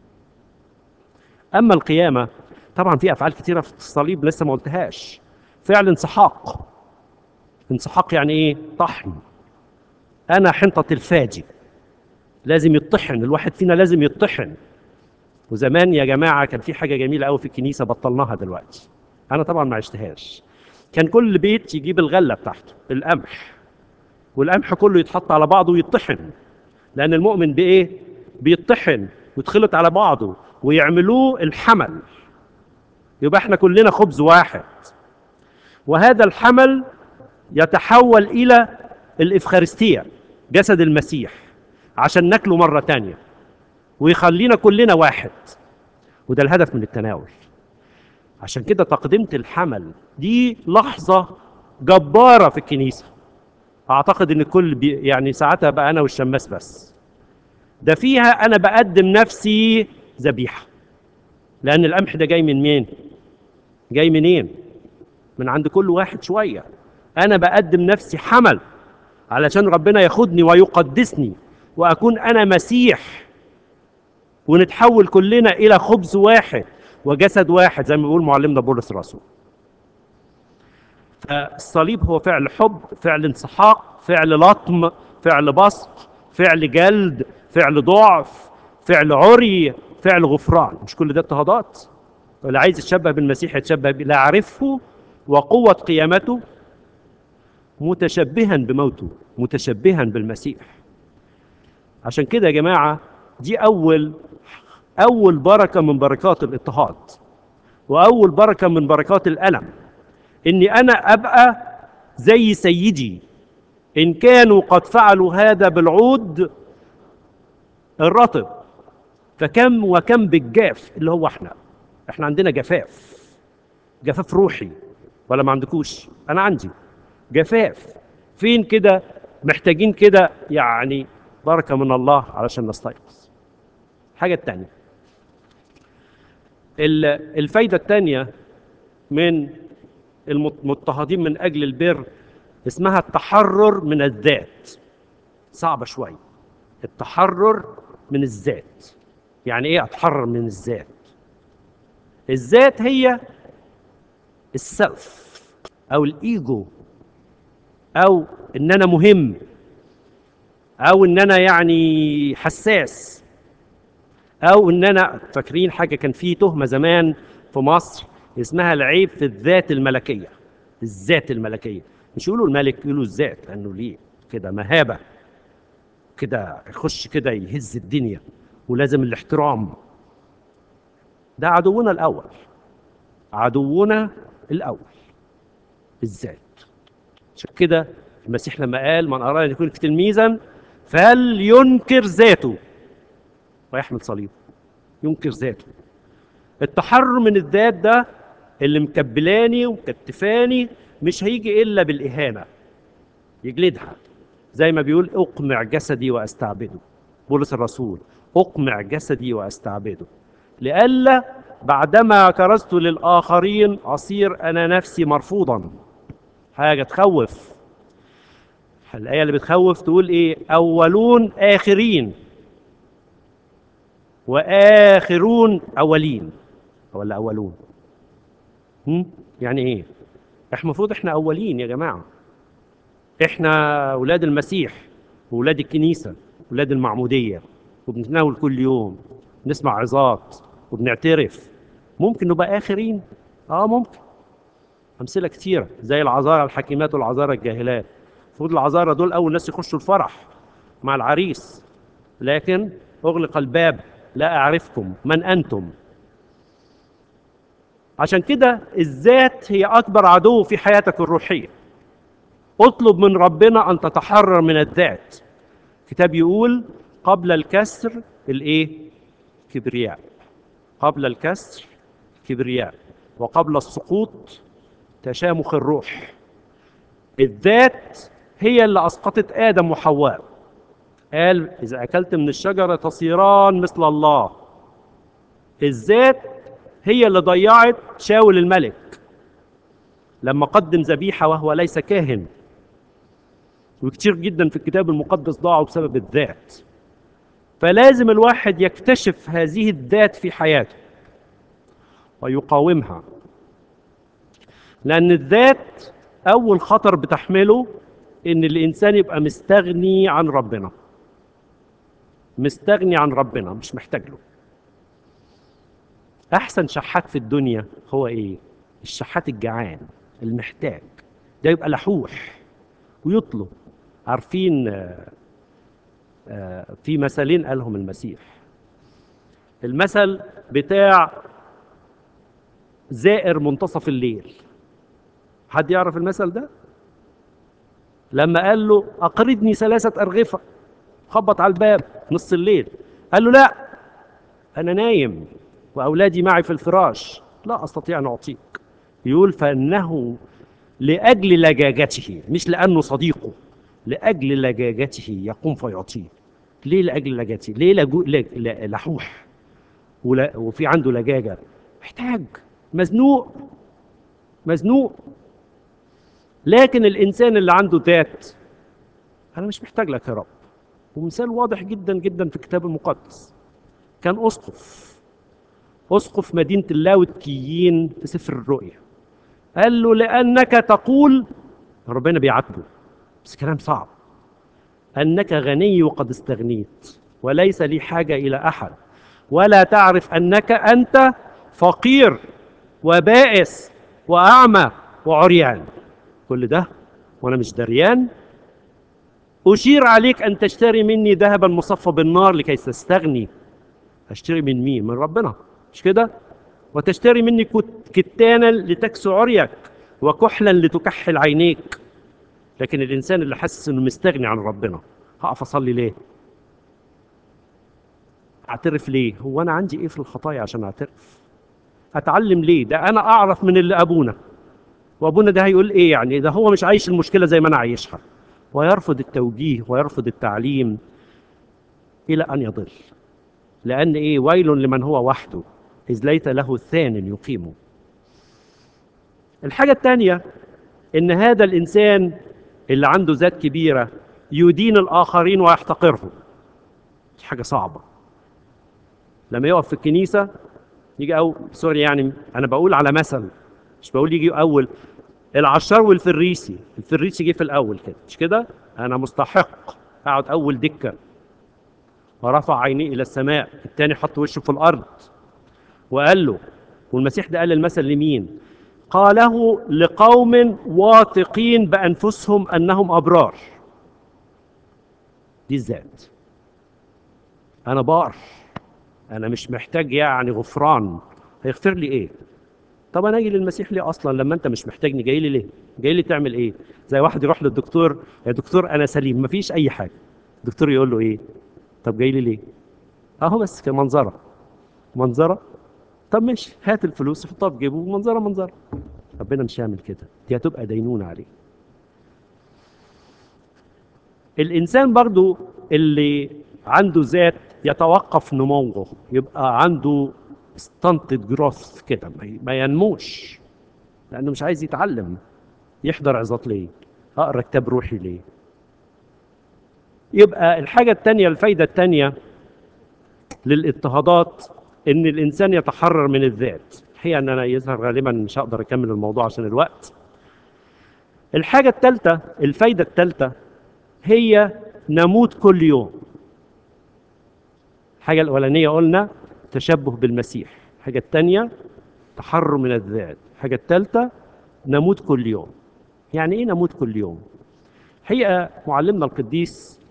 S1: اما القيامه طبعا في افعال كثيره في الصليب لسه ما قلتهاش فعل انسحاق انسحاق يعني ايه طحن انا حنطه الفاجي لازم يطحن الواحد فينا لازم يطحن وزمان يا جماعه كان في حاجه جميله قوي في الكنيسه بطلناها دلوقتي انا طبعا ما عشتهاش كان كل بيت يجيب الغله بتاعته القمح والقمح كله يتحط على بعضه ويطحن لان المؤمن بايه بيطحن ويتخلط على بعضه ويعملوه الحمل يبقى احنا كلنا خبز واحد وهذا الحمل يتحول الى الافخارستيه جسد المسيح عشان ناكله مره تانية ويخلينا كلنا واحد وده الهدف من التناول عشان كده تقدمة الحمل دي لحظة جبارة في الكنيسة أعتقد إن الكل بي يعني ساعتها بقى أنا والشماس بس ده فيها أنا بقدم نفسي ذبيحة لأن القمح ده جاي من مين؟ جاي منين؟ من عند كل واحد شوية أنا بقدم نفسي حمل علشان ربنا ياخدني ويقدسني وأكون أنا مسيح ونتحول كلنا إلى خبز واحد وجسد واحد زي ما بيقول معلمنا بولس الرسول فالصليب هو فعل حب فعل انسحاق فعل لطم فعل بسط فعل جلد فعل ضعف فعل عري فعل غفران مش كل ده اضطهادات ولا عايز يتشبه بالمسيح يتشبه لا عرفه وقوة قيامته متشبها بموته متشبها بالمسيح عشان كده يا جماعة دي أول أول بركة من بركات الاضطهاد وأول بركة من بركات الألم إني أنا أبقى زي سيدي إن كانوا قد فعلوا هذا بالعود الرطب فكم وكم بالجاف اللي هو احنا احنا عندنا جفاف جفاف روحي ولا ما عندكوش انا عندي جفاف فين كده محتاجين كده يعني بركه من الله علشان نستيقظ الحاجه الثانيه الفايده الثانيه من المضطهدين من اجل البر اسمها التحرر من الذات صعبه شويه التحرر من الذات يعني ايه اتحرر من الذات الذات هي السلف او الايجو او ان انا مهم او ان انا يعني حساس او ان انا فاكرين حاجه كان في تهمه زمان في مصر اسمها العيب في الذات الملكيه الذات الملكيه مش يقولوا الملك يقولوا الذات لانه ليه كده مهابه كده يخش كده يهز الدنيا ولازم الاحترام ده عدونا الاول عدونا الاول الذات عشان كده المسيح لما قال من اراد ان يكون تلميذا فلينكر ذاته ويحمل صليبه ينكر ذاته التحرر من الذات ده اللي مكبلاني ومكتفاني مش هيجي الا بالاهانه يجلدها زي ما بيقول اقمع جسدي واستعبده بولس الرسول اقمع جسدي واستعبده لئلا بعدما كرست للاخرين اصير انا نفسي مرفوضا حاجه تخوف الايه اللي بتخوف تقول ايه اولون اخرين واخرون اولين ولا اولون هم؟ يعني ايه احنا المفروض احنا اولين يا جماعه احنا اولاد المسيح واولاد الكنيسه اولاد المعموديه وبنتناول كل يوم نسمع عظات وبنعترف ممكن نبقى اخرين اه ممكن امثله كتيره زي العذارى الحكيمات والعذارى الجاهلات المفروض العذارى دول اول ناس يخشوا الفرح مع العريس لكن اغلق الباب لا اعرفكم من انتم عشان كده الذات هي اكبر عدو في حياتك الروحيه اطلب من ربنا ان تتحرر من الذات الكتاب يقول قبل الكسر الايه كبرياء قبل الكسر كبرياء وقبل السقوط تشامخ الروح الذات هي اللي اسقطت ادم وحواء قال اذا اكلت من الشجره تصيران مثل الله الذات هي اللي ضيعت شاول الملك لما قدم ذبيحه وهو ليس كاهن وكتير جدا في الكتاب المقدس ضاعوا بسبب الذات فلازم الواحد يكتشف هذه الذات في حياته ويقاومها لأن الذات أول خطر بتحمله إن الإنسان يبقى مستغني عن ربنا مستغني عن ربنا مش محتاج له أحسن شحات في الدنيا هو إيه؟ الشحات الجعان المحتاج ده يبقى لحوح ويطلب عارفين آه، آه، في مثلين قالهم المسيح المثل بتاع زائر منتصف الليل حد يعرف المثل ده لما قال له اقرضني ثلاثه ارغفه خبط على الباب نص الليل قال له لا انا نايم واولادي معي في الفراش لا استطيع ان اعطيك يقول فانه لاجل لجاجته مش لانه صديقه لاجل لجاجته يقوم فيعطيه ليه لاجل لجاجته ليه لجو... ل- ل- لحوح ولا... وفي عنده لجاجه محتاج مزنوق مزنوق لكن الانسان اللي عنده ذات انا مش محتاج لك يا رب ومثال واضح جدا جدا في الكتاب المقدس كان اسقف اسقف مدينه اللاوتكيين في سفر الرؤيا قال له لانك تقول ربنا بيعاتبه بس كلام صعب انك غني وقد استغنيت وليس لي حاجة إلى أحد ولا تعرف أنك أنت فقير وبائس وأعمى وعريان كل ده وأنا مش دريان أشير عليك أن تشتري مني ذهبا مصفى بالنار لكي تستغني أشتري من مين؟ من ربنا مش كده؟ وتشتري مني كت- كتانا لتكسو عريك وكحلا لتكحل عينيك لكن الإنسان اللي حاسس إنه مستغني عن ربنا هقف أصلي ليه؟ أعترف ليه؟ هو أنا عندي إيه في الخطايا عشان أعترف؟ أتعلم ليه؟ ده أنا أعرف من اللي أبونا وأبونا ده هيقول إيه يعني؟ ده هو مش عايش المشكلة زي ما أنا عايشها ويرفض التوجيه ويرفض التعليم إلى أن يضل لأن إيه ويل لمن هو وحده إذ ليس له ثان يقيمه الحاجة الثانية إن هذا الإنسان اللي عنده ذات كبيرة يدين الآخرين ويحتقرهم دي حاجة صعبة لما يقف في الكنيسة يجي أو سوري يعني أنا بقول على مثل مش بقول يجي أول العشار والفريسي الفريسي جه في الأول كده مش كده أنا مستحق أقعد أول دكة ورفع عينيه إلى السماء التاني حط وشه في الأرض وقال له والمسيح ده قال المثل لمين قاله لقوم واثقين بأنفسهم أنهم أبرار دي الذات أنا بار أنا مش محتاج يعني غفران هيغفر لي إيه طب أنا أجي للمسيح ليه أصلا لما أنت مش محتاجني جاي لي ليه جاي لي تعمل إيه زي واحد يروح للدكتور يا دكتور أنا سليم مفيش أي حاجة الدكتور يقول له إيه طب جاي لي ليه أهو بس كمنظرة منظرة طب ماشي هات الفلوس حطها في جيبه منظره منظره ربنا مش هيعمل كده دي هتبقى دينونه عليه الانسان برضو اللي عنده ذات يتوقف نموه يبقى عنده ستانتد جروث كده ما- ما ينموش لانه مش عايز يتعلم يحضر عظات ليه اقرا كتاب روحي ليه يبقى الحاجه الثانيه الفايده الثانيه للاضطهادات ان الانسان يتحرر من الذات الحقيقه ان انا يظهر غالبا مش هقدر اكمل الموضوع عشان الوقت الحاجه الثالثه الفايده الثالثه هي نموت كل يوم الحاجه الاولانيه قلنا تشبه بالمسيح الحاجه الثانيه تحرر من الذات الحاجه الثالثه نموت كل يوم يعني ايه نموت كل يوم الحقيقه معلمنا القديس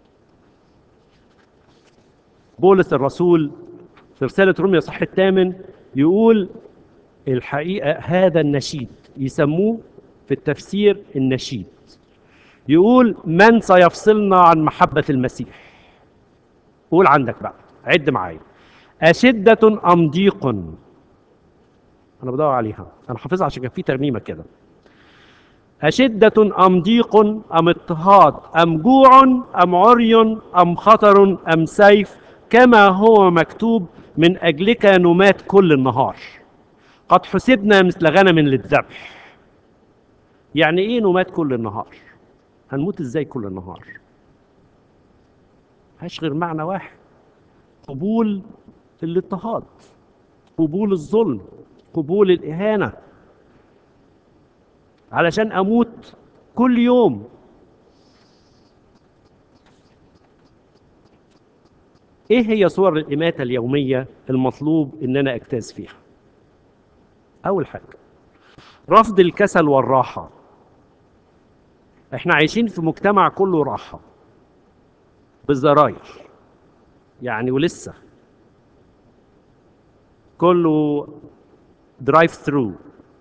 S1: بولس الرسول في رسالة روميا صح الثامن يقول الحقيقة هذا النشيد يسموه في التفسير النشيد يقول من سيفصلنا عن محبة المسيح قول عندك بقى عد معايا أشدة أم ضيق أنا بدور عليها أنا حافظها عشان كان في ترنيمة كده أشدة أم ضيق أم اضطهاد أم جوع أم عري أم خطر أم سيف كما هو مكتوب من أجلك نمات كل النهار قد حسبنا مثل غنم للذبح يعني إيه نمات كل النهار هنموت إزاي كل النهار مفيهاش غير معنى واحد قبول الاضطهاد قبول الظلم قبول الإهانة علشان أموت كل يوم ايه هي صور الاماته اليوميه المطلوب ان انا اجتاز فيها اول حاجه رفض الكسل والراحه احنا عايشين في مجتمع كله راحه بالزراير يعني ولسه كله درايف ثرو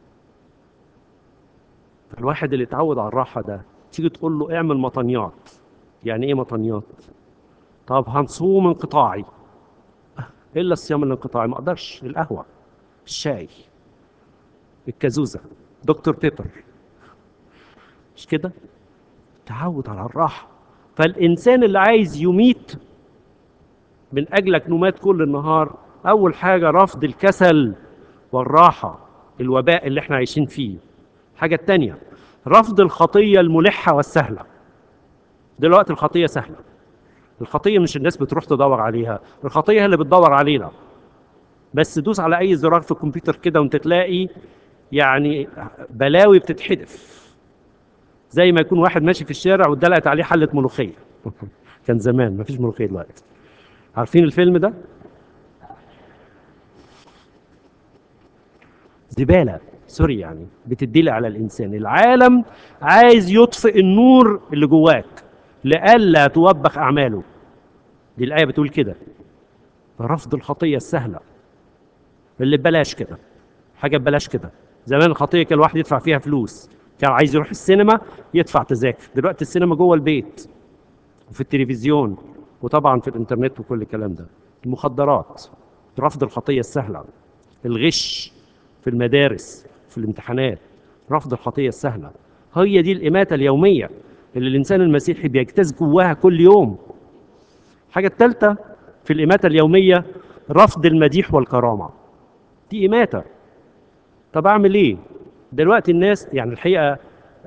S1: الواحد اللي اتعود على الراحه ده تيجي تقول له اعمل مطنيات يعني ايه مطنيات طب هنصوم انقطاعي الا الصيام الانقطاعي ما اقدرش القهوه الشاي الكازوزه دكتور بيبر مش كده تعود على الراحه فالانسان اللي عايز يميت من اجلك نمات كل النهار اول حاجه رفض الكسل والراحه الوباء اللي احنا عايشين فيه الحاجه الثانيه رفض الخطيه الملحه والسهله دلوقتي الخطيه سهله الخطيه مش الناس بتروح تدور عليها الخطيه هي اللي بتدور علينا بس دوس على اي زرار في الكمبيوتر كده وانت تلاقي يعني بلاوي بتتحدف زي ما يكون واحد ماشي في الشارع واتدلقت عليه حله ملوخيه كان زمان مفيش ملوخيه دلوقتي عارفين الفيلم ده زباله سوري يعني بتدلي على الانسان العالم عايز يطفئ النور اللي جواك لئلا توبخ اعماله دي الايه بتقول كده رفض الخطيه السهله اللي ببلاش كده حاجه ببلاش كده زمان الخطيه كان الواحد يدفع فيها فلوس كان عايز يروح السينما يدفع تذاكر دلوقتي السينما جوه البيت وفي التلفزيون وطبعا في الانترنت وكل الكلام ده المخدرات رفض الخطيه السهله الغش في المدارس في الامتحانات رفض الخطيه السهله هي دي الاماته اليوميه اللي الانسان المسيحي بيجتاز جواها كل يوم الحاجه الثالثه في الاماته اليوميه رفض المديح والكرامه دي اماته طب اعمل ايه دلوقتي الناس يعني الحقيقه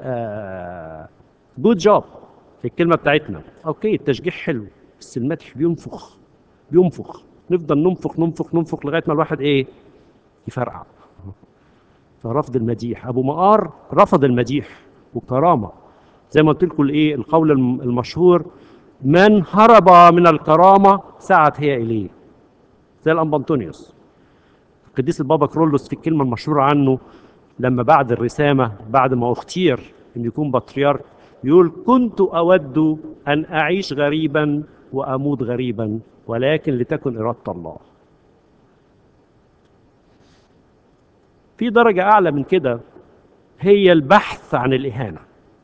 S1: جود جوب في الكلمه بتاعتنا اوكي التشجيع حلو بس المدح بينفخ بينفخ نفضل ننفخ ننفخ ننفخ لغايه ما الواحد ايه يفرقع فرفض المديح ابو مقار رفض المديح والكرامه زي ما قلت لكم الايه القول الم- المشهور من هرب من الكرامه سعت هي اليه زي الانبا انطونيوس القديس البابا كرولوس في الكلمه المشهوره عنه لما بعد الرسامه بعد ما اختير ان يكون بطريرك يقول كنت اود ان اعيش غريبا واموت غريبا ولكن لتكن اراده الله في درجه اعلى من كده هي البحث عن الاهانه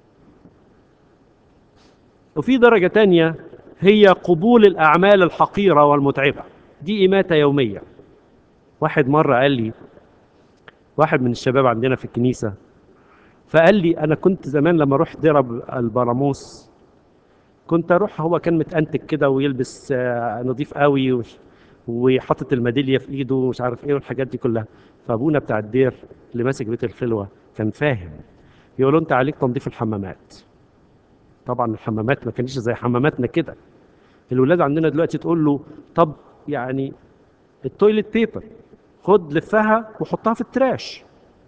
S1: وفي درجه تانية هي قبول الاعمال الحقيره والمتعبه دي اماته يوميه واحد مره قال لي واحد من الشباب عندنا في الكنيسه فقال لي انا كنت زمان لما اروح درب البراموس كنت اروح هو كان متأنتك كده ويلبس آه، نظيف قوي وش- وحاطط الميداليه في ايده ومش عارف ايه والحاجات دي كلها فابونا بتاع الدير اللي ماسك بيت الخلوه كان فاهم يقول له انت عليك تنظيف الحمامات طبعا الحمامات ما كانتش زي حماماتنا كده الولاد عندنا دلوقتي تقول له طب يعني التويليت بيبر خد لفها وحطها في التراش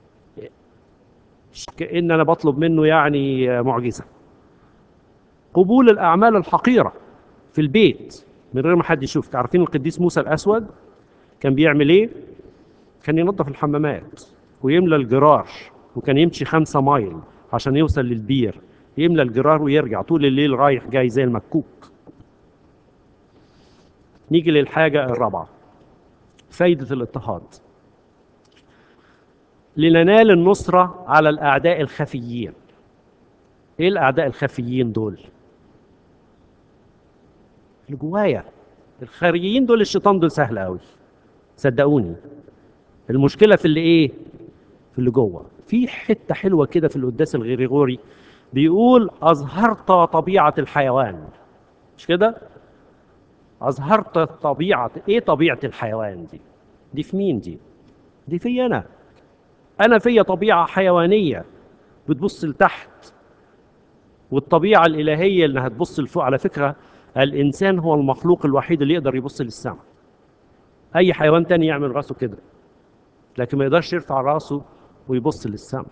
S1: مش كأن انا بطلب منه يعني معجزه قبول الاعمال الحقيره في البيت من غير ما حد يشوف تعرفين القديس موسى الاسود كان بيعمل ايه كان ينظف الحمامات ويملى الجرار وكان يمشي خمسة مايل عشان يوصل للبير يملى الجرار ويرجع طول الليل رايح جاي زي المكوك نيجي للحاجة الرابعة فايدة الاضطهاد لننال النصرة على الأعداء الخفيين إيه الأعداء الخفيين دول؟ اللي جوايا الخارجيين دول الشيطان دول سهل قوي صدقوني المشكله في اللي ايه في اللي جوه في حته حلوه كده في القداس الغريغوري بيقول اظهرت طبيعه الحيوان مش كده اظهرت طبيعه ايه طبيعه الحيوان دي دي في مين دي دي في انا انا فيا طبيعه حيوانيه بتبص لتحت والطبيعه الالهيه اللي هتبص لفوق على فكره الانسان هو المخلوق الوحيد اللي يقدر يبص للسماء اي حيوان تاني يعمل راسه كده لكن ما يقدرش يرفع راسه ويبص للسماء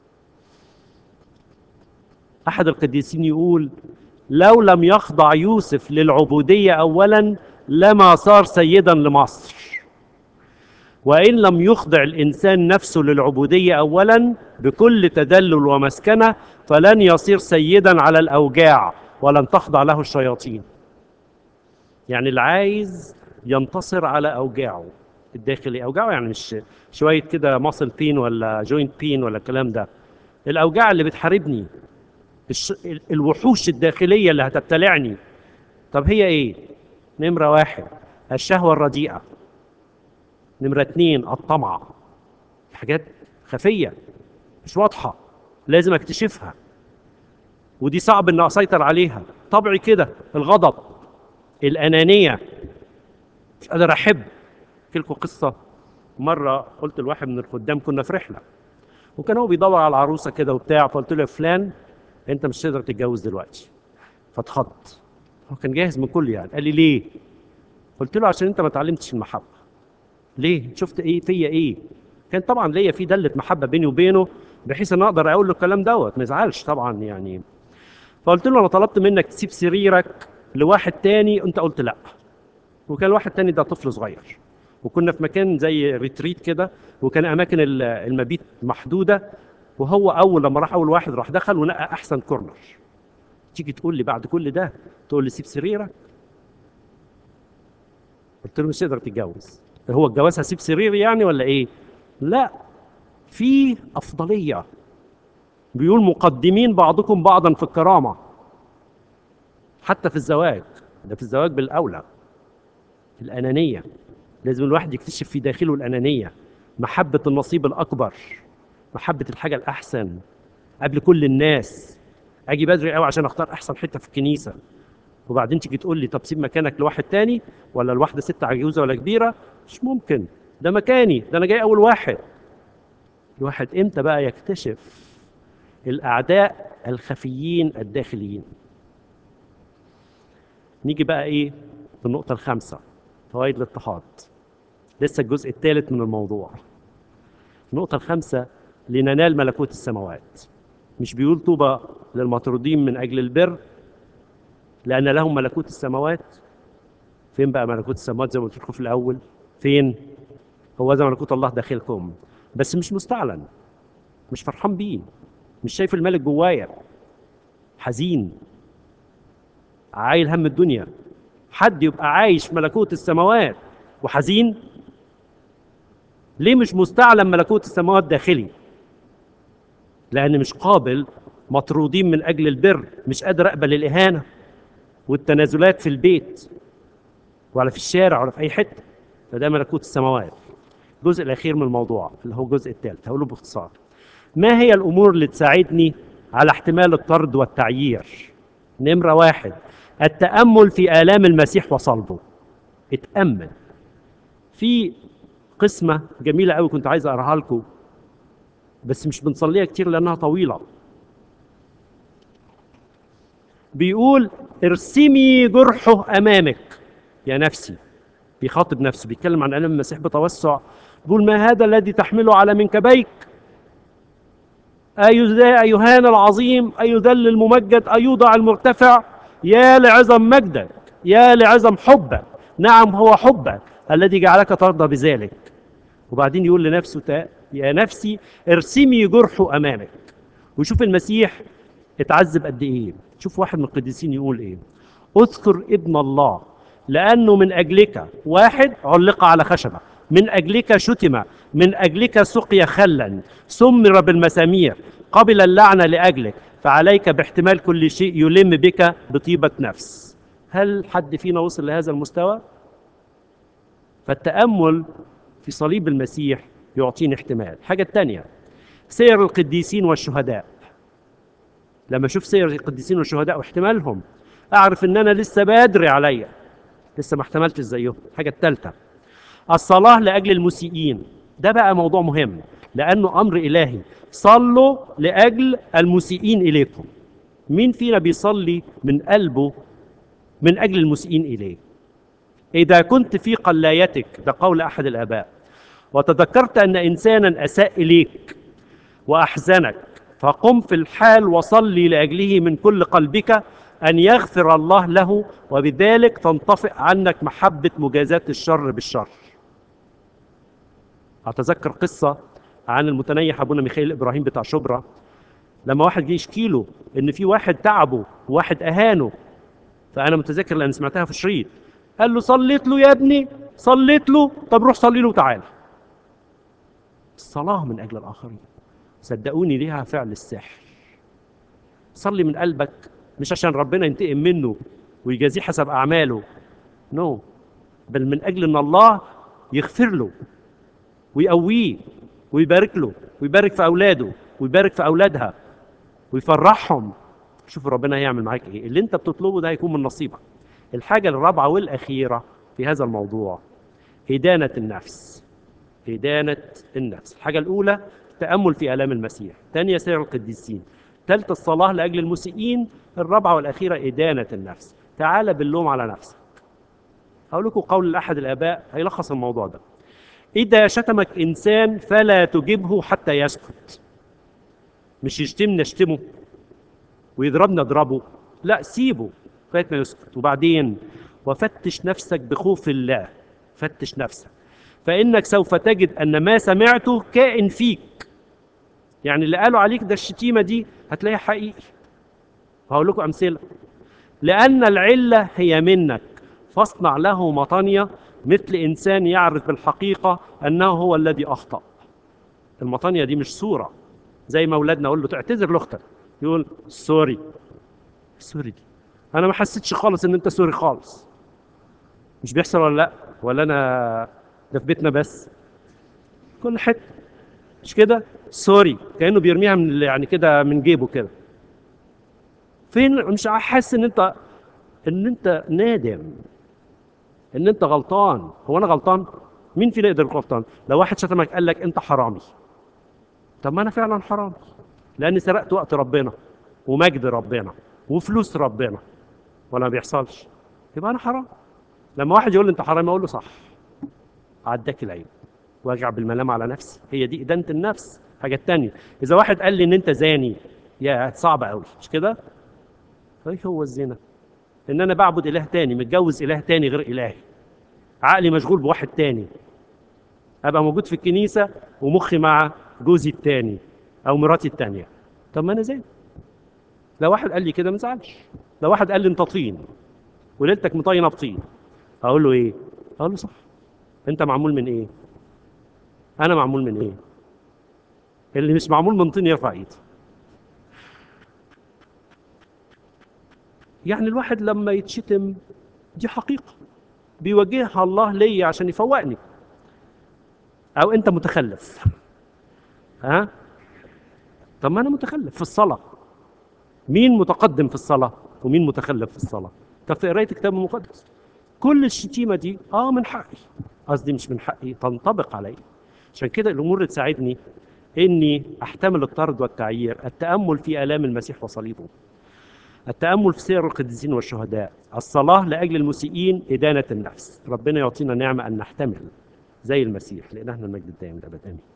S1: احد القديسين يقول لو لم يخضع يوسف للعبوديه اولا لما صار سيدا لمصر وان لم يخضع الانسان نفسه للعبوديه اولا بكل تدلل ومسكنه فلن يصير سيدا على الاوجاع ولن تخضع له الشياطين يعني اللي عايز ينتصر على اوجاعه الداخلي اوجاعه يعني مش شويه كده ماسل بين ولا جوينت بين ولا الكلام ده الاوجاع اللي بتحاربني الش... ال- الوحوش الداخليه اللي هتبتلعني طب هي ايه نمره واحد الشهوه الرديئه نمره اتنين الطمع حاجات خفيه مش واضحه لازم اكتشفها ودي صعب ان اسيطر عليها طبعي كده الغضب الانانيه مش قادر احب احكي لكم قصه مره قلت لواحد من الخدام كنا في رحله وكان هو بيدور على العروسه كده وبتاع فقلت له يا فلان انت مش تقدر تتجوز دلوقتي فاتخض هو كان جاهز من كل يعني قال لي ليه قلت له عشان انت ما اتعلمتش المحبه ليه شفت ايه فيا ايه كان طبعا ليا في دله محبه بيني وبينه بحيث ان اقدر اقول له الكلام دوت ما يزعلش طبعا يعني فقلت له انا طلبت منك تسيب سريرك لواحد تاني انت قلت لا وكان واحد تاني ده طفل صغير وكنا في مكان زي ريتريت كده وكان اماكن ال- المبيت محدوده وهو اول لما راح اول واحد راح دخل ونقى احسن كورنر تيجي تقول لي بعد كل ده تقول لي سيب سريرك قلت له مش تقدر تتجوز هو الجواز هسيب سريري يعني ولا ايه لا في افضليه بيقول مقدمين بعضكم بعضا في الكرامه حتى في الزواج ده في الزواج بالاولى الانانيه لازم الواحد يكتشف في داخله الانانيه محبه النصيب الاكبر محبه الحاجه الاحسن قبل كل الناس اجي بدري قوي عشان اختار احسن حته في الكنيسه وبعدين تيجي تقول لي طب سيب مكانك لواحد تاني ولا لواحده ست عجوزه ولا كبيره مش ممكن ده مكاني ده انا جاي اول واحد الواحد امتى بقى يكتشف الاعداء الخفيين الداخليين نيجي بقى ايه في النقطه الخامسه فوائد الاضطهاد لسه الجزء الثالث من الموضوع النقطه الخامسه لننال ملكوت السماوات مش بيقول طوبى للمطرودين من اجل البر لان لهم ملكوت السماوات فين بقى ملكوت السماوات زي ما قلت لكم في الاول فين هو ذا ملكوت الله داخلكم بس مش مستعلن مش فرحان بيه مش شايف الملك جوايا حزين عايل هم الدنيا حد يبقى عايش في ملكوت السماوات وحزين ليه مش مستعلن ملكوت السماوات داخلي لان مش قابل مطرودين من اجل البر مش قادر اقبل الاهانه والتنازلات في البيت ولا في الشارع ولا في اي حته فده ملكوت السماوات الجزء الاخير من الموضوع اللي هو الجزء الثالث هقوله باختصار ما هي الامور اللي تساعدني على احتمال الطرد والتعيير نمره واحد التامل في الام المسيح وصلبه اتامل في قسمه جميله قوي كنت عايز اقراها لكم بس مش بنصليها كتير لانها طويله بيقول ارسمي جرحه امامك يا نفسي بيخاطب نفسه بيتكلم عن الم المسيح بتوسع بيقول ما هذا الذي تحمله على منكبيك أي ذا أيهان العظيم أي ذل الممجد أيوضع المرتفع يا لعظم مجدك يا لعظم حبك نعم هو حبك الذي جعلك ترضى بذلك وبعدين يقول لنفسه تا- يا نفسي ارسمي جرحه أمامك ويشوف المسيح اتعذب قد إيه شوف واحد من القديسين يقول إيه اذكر ابن الله لأنه من أجلك واحد علق على خشبة من أجلك شتم من أجلك سقي خلا سمر بالمسامير قبل اللعنة لأجلك فعليك باحتمال كل شيء يلم بك بطيبة نفس هل حد فينا وصل لهذا المستوى؟ فالتأمل في صليب المسيح يعطيني احتمال الحاجة الثانية سير القديسين والشهداء لما اشوف سير القديسين والشهداء واحتمالهم اعرف ان انا لسه بدري عليا لسه ما احتملتش زيهم الحاجه الثالثه الصلاه لاجل المسيئين ده بقى موضوع مهم لانه امر الهي صلوا لاجل المسيئين اليكم مين فينا بيصلي من قلبه من اجل المسيئين اليه اذا كنت في قلايتك ده قول احد الاباء وتذكرت ان انسانا اساء اليك واحزنك فقم في الحال وصلي لاجله من كل قلبك ان يغفر الله له وبذلك تنطفئ عنك محبه مجازاه الشر بالشر اتذكر قصه عن المتنيح ابونا ميخائيل ابراهيم بتاع شبرا لما واحد جه يشكي له ان في واحد تعبه وواحد اهانه فانا متذكر لان سمعتها في شريط قال له صليت له يا ابني صليت له طب روح صلي له تعالى الصلاه من اجل الاخرين صدقوني ليها فعل السحر صلي من قلبك مش عشان ربنا ينتقم منه ويجازيه حسب اعماله نو no. بل من اجل ان الله يغفر له ويقويه ويبارك له ويبارك في اولاده ويبارك في اولادها ويفرحهم شوف ربنا هيعمل معاك ايه اللي انت بتطلبه ده هيكون من نصيبك الحاجه الرابعه والاخيره في هذا الموضوع ادانه النفس ادانه النفس الحاجه الاولى التامل في الام المسيح ثانيه سير القديسين ثالثه الصلاه لاجل المسيئين الرابعه والاخيره ادانه النفس تعال باللوم على نفسك هقول لكم قول احد الاباء هيلخص الموضوع ده إذا شتمك إنسان فلا تجبه حتى يسكت مش يشتمنا اشتمه ويضربنا اضربه لا سيبه لغاية ما يسكت وبعدين وفتش نفسك بخوف الله فتش نفسك فإنك سوف تجد أن ما سمعته كائن فيك يعني اللي قالوا عليك ده الشتيمة دي هتلاقيها حقيقي هقول لكم أمثلة لأن العلة هي منك فاصنع له مطانية مثل إنسان يعرف بالحقيقة أنه هو الذي أخطأ المطانية دي مش صورة زي ما أولادنا أقول له تعتذر لأختك يقول سوري سوري دي أنا ما حسيتش خالص إن أنت سوري خالص مش بيحصل ولا لأ ولا أنا ده في بيتنا بس كل حتة مش كده سوري كأنه بيرميها من يعني كده من جيبه كده فين مش حاسس ان انت ان انت نادم ان انت غلطان هو انا غلطان مين فينا يقدر يكون غلطان لو واحد شتمك قال لك انت حرامي طب ما انا فعلا حرامي لاني سرقت وقت ربنا ومجد ربنا وفلوس ربنا ولا ما بيحصلش يبقى انا حرام لما واحد يقول لي انت حرامي اقول له صح عداك العيب واجع بالملام على نفسي هي دي ادانه النفس حاجه تانية اذا واحد قال لي ان انت زاني يا صعب قوي مش كده ايه هو الزنا ان انا بعبد اله تاني متجوز اله تاني غير الهي عقلي مشغول بواحد تاني ابقى موجود في الكنيسه ومخي مع جوزي التاني او مراتي التانيه طب ما انا زين لو واحد قال لي كده ما تزعلش لو واحد قال لي انت طين وليلتك مطينه بطين اقول له ايه اقول له صح انت معمول من ايه انا معمول من ايه اللي مش معمول من طين يرفع ايده يعني الواحد لما يتشتم دي حقيقة بيوجهها الله ليا عشان يفوقني أو أنت متخلف ها طب ما أنا متخلف في الصلاة مين متقدم في الصلاة ومين متخلف في الصلاة طب في قراية الكتاب المقدس كل الشتيمة دي اه من حقي قصدي مش من حقي تنطبق علي عشان كده الأمور اللي تساعدني إني أحتمل الطرد والتعيير التأمل في آلام المسيح وصليبه التأمل في سير القديسين والشهداء الصلاة لأجل المسيئين إدانة النفس ربنا يعطينا نعمة أن نحتمل زي المسيح لإلهنا المجد الدائم الأبد آمين